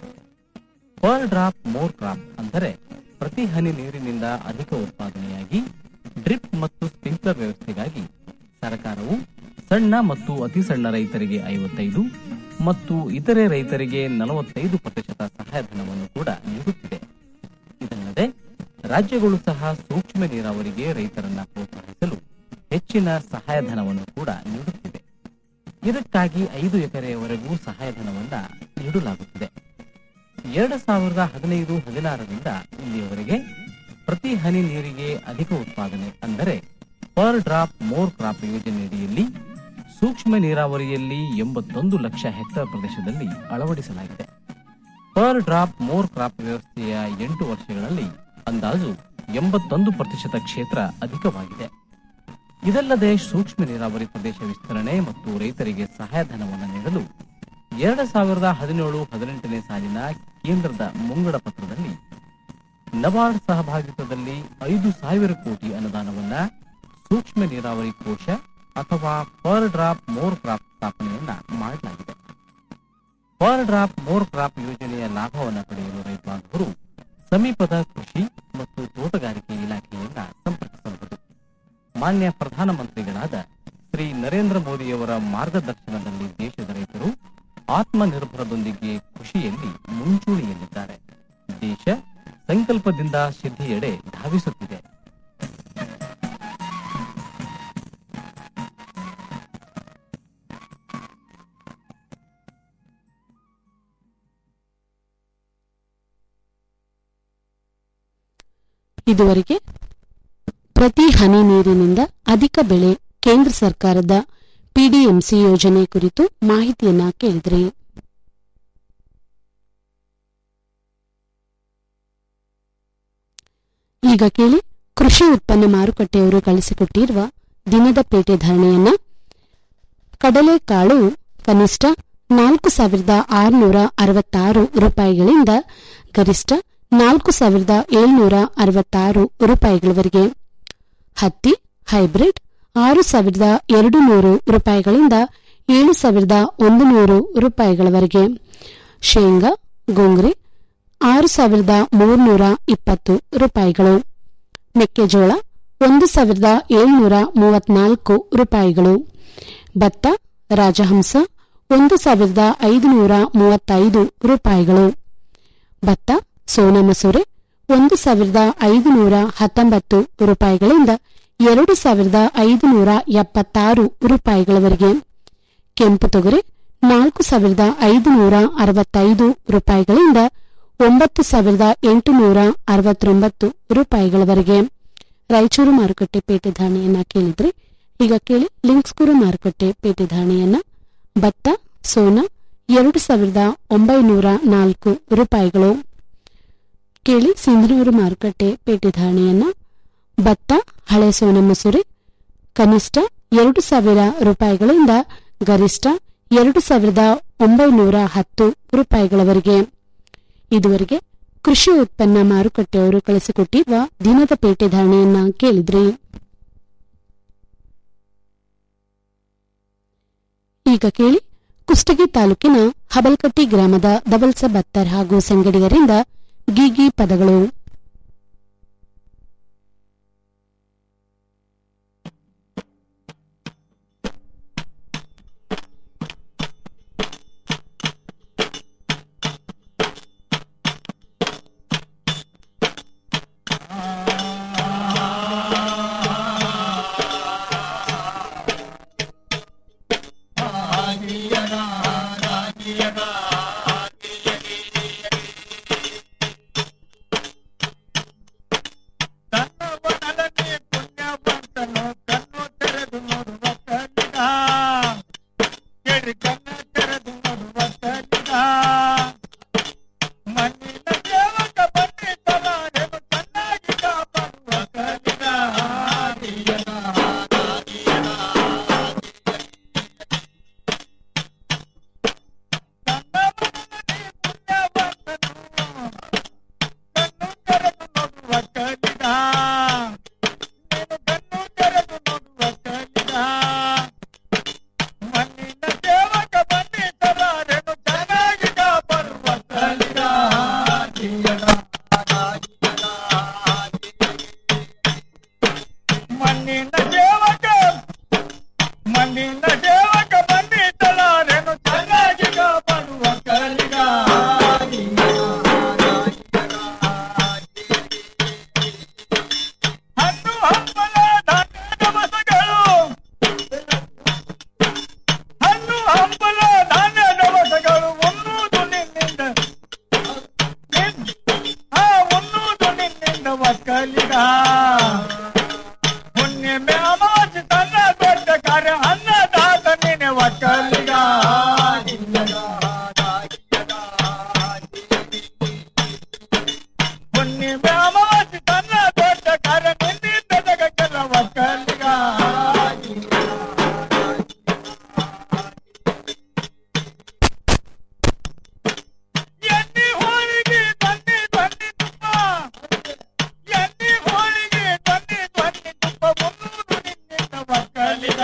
ಪರ್ ಡ್ರಾಪ್ ಮೋರ್ ಕ್ರಾಪ್ ಅಂದರೆ ಪ್ರತಿ ಹನಿ ನೀರಿನಿಂದ ಅಧಿಕ ಉತ್ಪಾದನೆಯಾಗಿ ಡ್ರಿಪ್ ಮತ್ತು ಸ್ಪ್ರಿಂಕ್ಲರ್ ವ್ಯವಸ್ಥೆಗಾಗಿ ಸರ್ಕಾರವು ಸಣ್ಣ ಮತ್ತು ಅತಿ ಸಣ್ಣ ರೈತರಿಗೆ ಐವತ್ತೈದು ಮತ್ತು ಇತರೆ ರೈತರಿಗೆ ನಲವತ್ತೈದು ಪ್ರತಿಶತ ಸಹಾಯಧನವನ್ನು ಕೂಡ ನೀಡುತ್ತಿದೆ ಇದಲ್ಲದೆ ರಾಜ್ಯಗಳು ಸಹ ಸೂಕ್ಷ್ಮ ನೀರಾವರಿಗೆ ರೈತರನ್ನ ಪ್ರೋತ್ಸಾಹಿಸಲು ಹೆಚ್ಚಿನ ಸಹಾಯಧನವನ್ನು ಕೂಡ ನೀಡುತ್ತಿದೆ ಇದಕ್ಕಾಗಿ ಐದು ಎಕರೆಯವರೆಗೂ ಸಹಾಯಧನವನ್ನ ನೀಡಲಾಗುತ್ತಿದೆ ಎರಡು ಸಾವಿರದ ಹದಿನೈದು ಹದಿನಾರರಿಂದ ಇಲ್ಲಿಯವರೆಗೆ ಪ್ರತಿ ಹನಿ ನೀರಿಗೆ ಅಧಿಕ ಉತ್ಪಾದನೆ ಅಂದರೆ ಪರ್ ಡ್ರಾಪ್ ಮೋರ್ ಕ್ರಾಪ್ ಯೋಜನೆಯಡಿಯಲ್ಲಿ ಸೂಕ್ಷ್ಮ ನೀರಾವರಿಯಲ್ಲಿ ಎಂಬತ್ತೊಂದು ಲಕ್ಷ ಹೆಕ್ಟೇರ್ ಪ್ರದೇಶದಲ್ಲಿ ಅಳವಡಿಸಲಾಗಿದೆ ಪರ್ ಡ್ರಾಪ್ ಮೋರ್ ಕ್ರಾಪ್ ವ್ಯವಸ್ಥೆಯ ಎಂಟು ವರ್ಷಗಳಲ್ಲಿ ಅಂದಾಜು ಎಂಬತ್ತೊಂದು ಪ್ರತಿಶತ ಕ್ಷೇತ್ರ ಅಧಿಕವಾಗಿದೆ ಇದಲ್ಲದೆ ಸೂಕ್ಷ್ಮ ನೀರಾವರಿ ಪ್ರದೇಶ ವಿಸ್ತರಣೆ ಮತ್ತು ರೈತರಿಗೆ ಸಹಾಯಧನವನ್ನು ನೀಡಲು ಎರಡು ಸಾವಿರದ ಹದಿನೇಳು ಹದಿನೆಂಟನೇ ಸಾಲಿನ ಕೇಂದ್ರದ ಮುಂಗಡ ಪತ್ರದಲ್ಲಿ ನಬಾರ್ಡ್ ಸಹಭಾಗಿತ್ವದಲ್ಲಿ ಐದು ಸಾವಿರ ಕೋಟಿ ಅನುದಾನವನ್ನ ಸೂಕ್ಷ್ಮ ನೀರಾವರಿ ಕೋಶ ಅಥವಾ ಪರ್ ಡ್ರಾಪ್ ಮೋರ್ ಕ್ರಾಪ್ ಸ್ಥಾಪನೆಯನ್ನ ಮಾಡಲಾಗಿದೆ ಪರ್ ಡ್ರಾಪ್ ಮೋರ್ ಕ್ರಾಪ್ ಯೋಜನೆಯ ಲಾಭವನ್ನು ಪಡೆಯಲು ರೈತ ಬಾಂಧವರು ಸಮೀಪದ ಕೃಷಿ ಮತ್ತು ತೋಟಗಾರಿಕೆ ಇಲಾಖೆಯನ್ನ ಸಂಪರ್ಕಿಸಬಹುದು ಮಾನ್ಯ ಪ್ರಧಾನಮಂತ್ರಿಗಳಾದ ಶ್ರೀ ನರೇಂದ್ರ ಮೋದಿಯವರ ಮಾರ್ಗದರ್ಶನದಲ್ಲಿ ದೇಶದ ರೈತರು ಆತ್ಮನಿರ್ಭರದೊಂದಿಗೆ ಕೃಷಿಯಲ್ಲಿ ಮುಂಚೂಣಿಯಲ್ಲಿದ್ದಾರೆ ದೇಶ ಸಂಕಲ್ಪದಿಂದ ಸಿದ್ಧಿಯೆಡೆ ಧಾವಿಸುತ್ತಿದೆ ಇದುವರೆಗೆ ಪ್ರತಿ ಹನಿ ನೀರಿನಿಂದ ಅಧಿಕ ಬೆಳೆ ಕೇಂದ್ರ ಸರ್ಕಾರದ ಪಿಡಿಎಂಸಿ ಯೋಜನೆ ಕುರಿತು ಮಾಹಿತಿಯನ್ನ ಕೇಳಿದ್ರಿ ಈಗ ಕೇಳಿ ಕೃಷಿ ಉತ್ಪನ್ನ ಮಾರುಕಟ್ಟೆಯವರು ಕಳಿಸಿಕೊಟ್ಟಿರುವ ದಿನದ ಪೇಟೆ ಧಾರಣೆಯನ್ನ ಕಡಲೆಕಾಳು ಕನಿಷ್ಠ ನಾಲ್ಕು ಸಾವಿರದ ಆರುನೂರ ಅರವತ್ತಾರು ರೂಪಾಯಿಗಳಿಂದ ಗರಿಷ್ಠ ನಾಲ್ಕು ಸಾವಿರದ ಏಳ್ನೂರ ಅರವತ್ತಾರು ರೂಪಾಯಿಗಳವರೆಗೆ ಹತ್ತಿ ಹೈಬ್ರಿಡ್ ಆರು ಸಾವಿರದ ಎರಡು ನೂರು ರೂಪಾಯಿಗಳಿಂದ ಏಳು ಸಾವಿರದ ಒಂದು ನೂರು ರೂಪಾಯಿಗಳವರೆಗೆ ಶೇಂಗಾ ಗೋಂಗ್ರಿ ಆರು ಸಾವಿರದ ಮೂರ್ನೂರ ಇಪ್ಪತ್ತು ರೂಪಾಯಿಗಳು ಮೆಕ್ಕೆಜೋಳ ಒಂದು ಸಾವಿರದ ಏಳ್ನೂರ ಮೂವತ್ನಾಲ್ಕು ರೂಪಾಯಿಗಳು ಭತ್ತ ರಾಜಹಂಸ ಒಂದು ಸಾವಿರದ ಐದುನೂರ ಮೂವತ್ತೈದು ರೂಪಾಯಿಗಳು ಭತ್ತ ಸೋನಾ ಮಸೂರೆ ಒಂದು ಸಾವಿರದ ಐದುನೂರ ಹತ್ತೊಂಬತ್ತು ರೂಪಾಯಿಗಳಿಂದ ಎರಡು ಸಾವಿರದ ಐದುನೂರ ಎಪ್ಪತ್ತಾರು ರೂಪಾಯಿಗಳವರೆಗೆ ಕೆಂಪು ತೊಗರೆ ನಾಲ್ಕು ಸಾವಿರದ ಐದುನೂರ ಅರವತ್ತೈದು ರೂಪಾಯಿಗಳಿಂದ ಒಂಬತ್ತು ಸಾವಿರದ ಎಂಟುನೂರ ಅರವತ್ತೊಂಬತ್ತು ರೂಪಾಯಿಗಳವರೆಗೆ ರಾಯಚೂರು ಮಾರುಕಟ್ಟೆ ಪೇಟೆ ಧಾರಣೆಯನ್ನ ಕೇಳಿದ್ರೆ ಈಗ ಕೇಳಿ ಲಿಂಕ್ಸ್ಕೂರು ಮಾರುಕಟ್ಟೆ ಪೇಟೆ ಧಾರಣೆಯನ್ನ ಭತ್ತ ಸೋನಾ ಎರಡು ಸಾವಿರದ ಒಂಬೈನೂರ ನಾಲ್ಕು ರೂಪಾಯಿಗಳು ಕೇಳಿ ಸಿಂಧನೂರು ಮಾರುಕಟ್ಟೆ ಪೇಟೆ ಧಾರಣೆಯನ್ನ ಭತ್ತ ಹಳೆ ಸೋನ ಮಸೂರಿ ಕನಿಷ್ಠ ಎರಡು ಸಾವಿರ ರೂಪಾಯಿಗಳಿಂದ ಗರಿಷ್ಠ ಎರಡು ಸಾವಿರದ ಒಂಬೈನೂರ ಹತ್ತು ರೂಪಾಯಿಗಳವರೆಗೆ ಇದುವರೆಗೆ ಕೃಷಿ ಉತ್ಪನ್ನ ಮಾರುಕಟ್ಟೆಯವರು ಕಳಿಸಿಕೊಟ್ಟಿರುವ ದಿನದ ಪೇಟೆ ಧಾರಣೆಯನ್ನ ಕೇಳಿದ್ರಿ ಈಗ ಕೇಳಿ ಕುಷ್ಟಗಿ ತಾಲೂಕಿನ ಹಬಲ್ಕಟ್ಟಿ ಗ್ರಾಮದ ದಬಲ್ಸ ಬತ್ತರ್ ಹಾಗೂ ಸಂಗಡಿಗರಿಂದ ಗೀಗಿ ಪದಗಳು ಮಣ್ಣಿನ ಸೇವಕ ಮಣ್ಣಿನ ಸೇವಕ ಬಂದಿದ್ದಲಾರೆನು ಚೆನ್ನಾಗಿ ಕಾಪಾಡುವ ಕಲಿಗ ಹಣ್ಣು ಹಂಪಲ ಧಾನ್ಯದ ಮಸಗಳು ಹಣ್ಣು ಹಂಪಲ ಧಾನ್ಯದ ಮಸಗಳು ಒನ್ನುವುದು ನಿನ್ನಿಂದ ಆ ಒನ್ನುವುದು ನಿನ್ನಿಂದ ಒಕ್ಕಲಿಗ ಹುಣ್ಣಿಮೆ ಅಮಾವಾಸ್ಯೆ ತನ್ನ ದೊಡ್ಡ ಕಾರ್ಯ ಅನ್ನದಾತ ನೀನೆ ಒಕ್ಕಲಿಗ ಹುಣ್ಣಿಮೆ ಅಮಾವಾಸ್ಯೆ ತನ್ನ ದೊಡ್ಡ ಕಾರ್ಯ ನಿನ್ನಿಂದ ಜಗಕ್ಕೆಲ್ಲ ಒಕ್ಕಲಿಗ ಎಣ್ಣೆ ಹೋಳಿಗೆ ತನ್ನಿ ತನ್ನಿ ತುಪ್ಪ ಎಣ್ಣೆ ಹೋಳಿಗೆ ತನ್ನಿ ತನ್ನಿ ತುಪ್ಪ ಮುನ್ನೂರು ನಿನ್ನಿಂದ ಒಕ್ಕಲಿಗ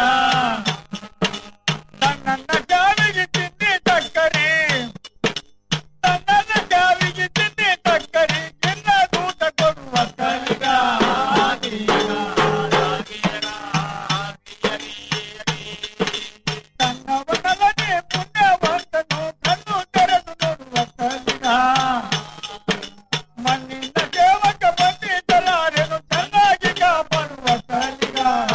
ತನ್ನನ್ನ ಜಾವಿಗೆ ತಿನ್ನಿ ತಕ್ಕರೆ ತನ್ನನ್ನ ಜಾವಿಗೆ ತಿನ್ನಿ ತಕ್ಕರೆ ಎಲ್ಲ ದೂತ ಕೊಡುವ ಕಲಿಗ ತನ್ನವನಲ್ಲದೆ ಪುಣ್ಯವಂತನು ಕಣ್ಣು ತೆರೆದು ನೋಡುವ ಕಲಿಗ ಮಣ್ಣಿನ ಸೇವಕ ಬಂದಿದ್ದಲಾರೆನು ಚೆನ್ನಾಗಿ ಕಾಪಾಡುವ ಕಲಿಗ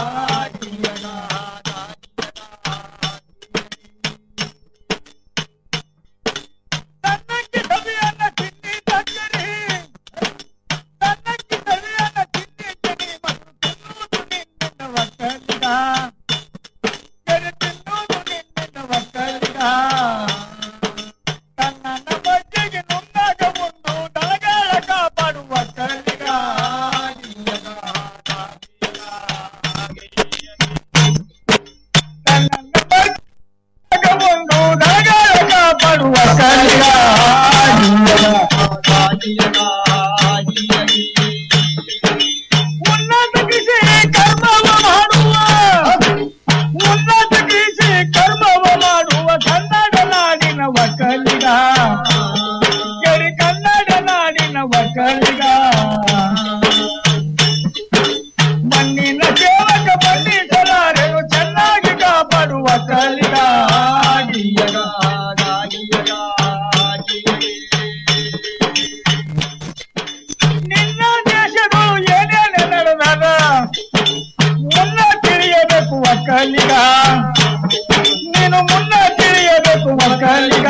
ತನ್ನಕ್ಕೆ ಸವಿಯನ್ನ ತಿನ್ನಿ ತಕ್ಕರಿ ತನ್ನಕ್ಕೆ ಸವಿಯನ್ನ ತಿನ್ನಿ ತಿನ್ನಿ ಮತ್ತು ತಿನ್ನುವುದು ನಿನ್ನಿಂದ ಒಕ್ಕಲಿಗ ಕೆರೆ ತಿನ್ನುವುದು ನಿನ್ನಿಂದ ಒಕ್ಕಲಿಗ ತನ್ನನ್ನ ಬಜ್ಜಿಗೆ ನುಂಗಾಗ ಒಂದು ದಳಗಾಳ ಕಾಪಾಡುವ ಕಲಿಗ ತನ್ನನ್ನ ಬಜ್ಜಿಗೆ ಒಂದು ದಳಗಾಳ ಕಾಪಾಡುವ ಕಲಿಗ ಉನ್ನತ ಕೃಷಿ ಕರ್ಮವ ಮಾಡುವ ಉನ್ನತ ಕೃಷಿ ಕರ್ಮವ ಮಾಡುವ ಕನ್ನಡ ನಾಡಿನ ಒಕ್ಕಲಿಗ ಕೆರಿ ಕನ್ನಡ ನಾಡಿನ ಒಕ್ಕಲಿಗ ಮಣ್ಣಿನ ಸೇವಕ ಬಂಧಿಸಲಾರೆನು ಚೆನ್ನಾಗಿ ಕಾಪಾಡುವ ಕಲಿಗ ನಿನ್ನ ದೇಶಗಳು ಏನೇನು ನಡೆದಾಗ ಮುನ್ನ ತಿಳಿಯಬೇಕು ಒಕ್ಕಲಿಗ ನೀನು ಮುನ್ನ ತಿಳಿಯಬೇಕು ಒಕ್ಕಲಿಗ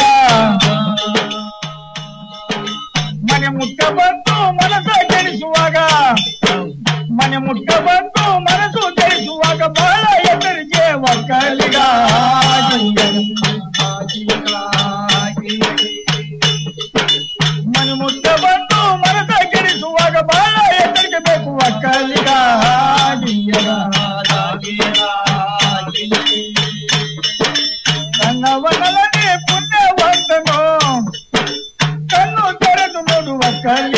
ಮನೆ ಮುಟ್ಟ ಬಂದು ಮನಸ್ಸ ಕೆಡಿಸುವಾಗ ಮನೆ ಮುಟ್ಟ ಬಂದು ಮನಸ್ಸು ಕೆಡಿಸುವಾಗ ಬಹಳ ಎದುರಿಗೆ ಒಕ್ಕಲಿಗ ಮನೆ ಮುಟ್ಟ ಬಂದು ಮನಸ್ಸ ಕೆಡಿಸುವಾಗ ಬಹಳ ಎದುರಿಗೆ ಬೇಕು ಒಕ್ಕಲಿಗ ನನ್ನವನಲ್ಲದೆ ಪುಣ್ಯವಂತನು ಕಣ್ಣು ತೆರೆದು ನೋಡುವ ಒಕ್ಕಲಿಗ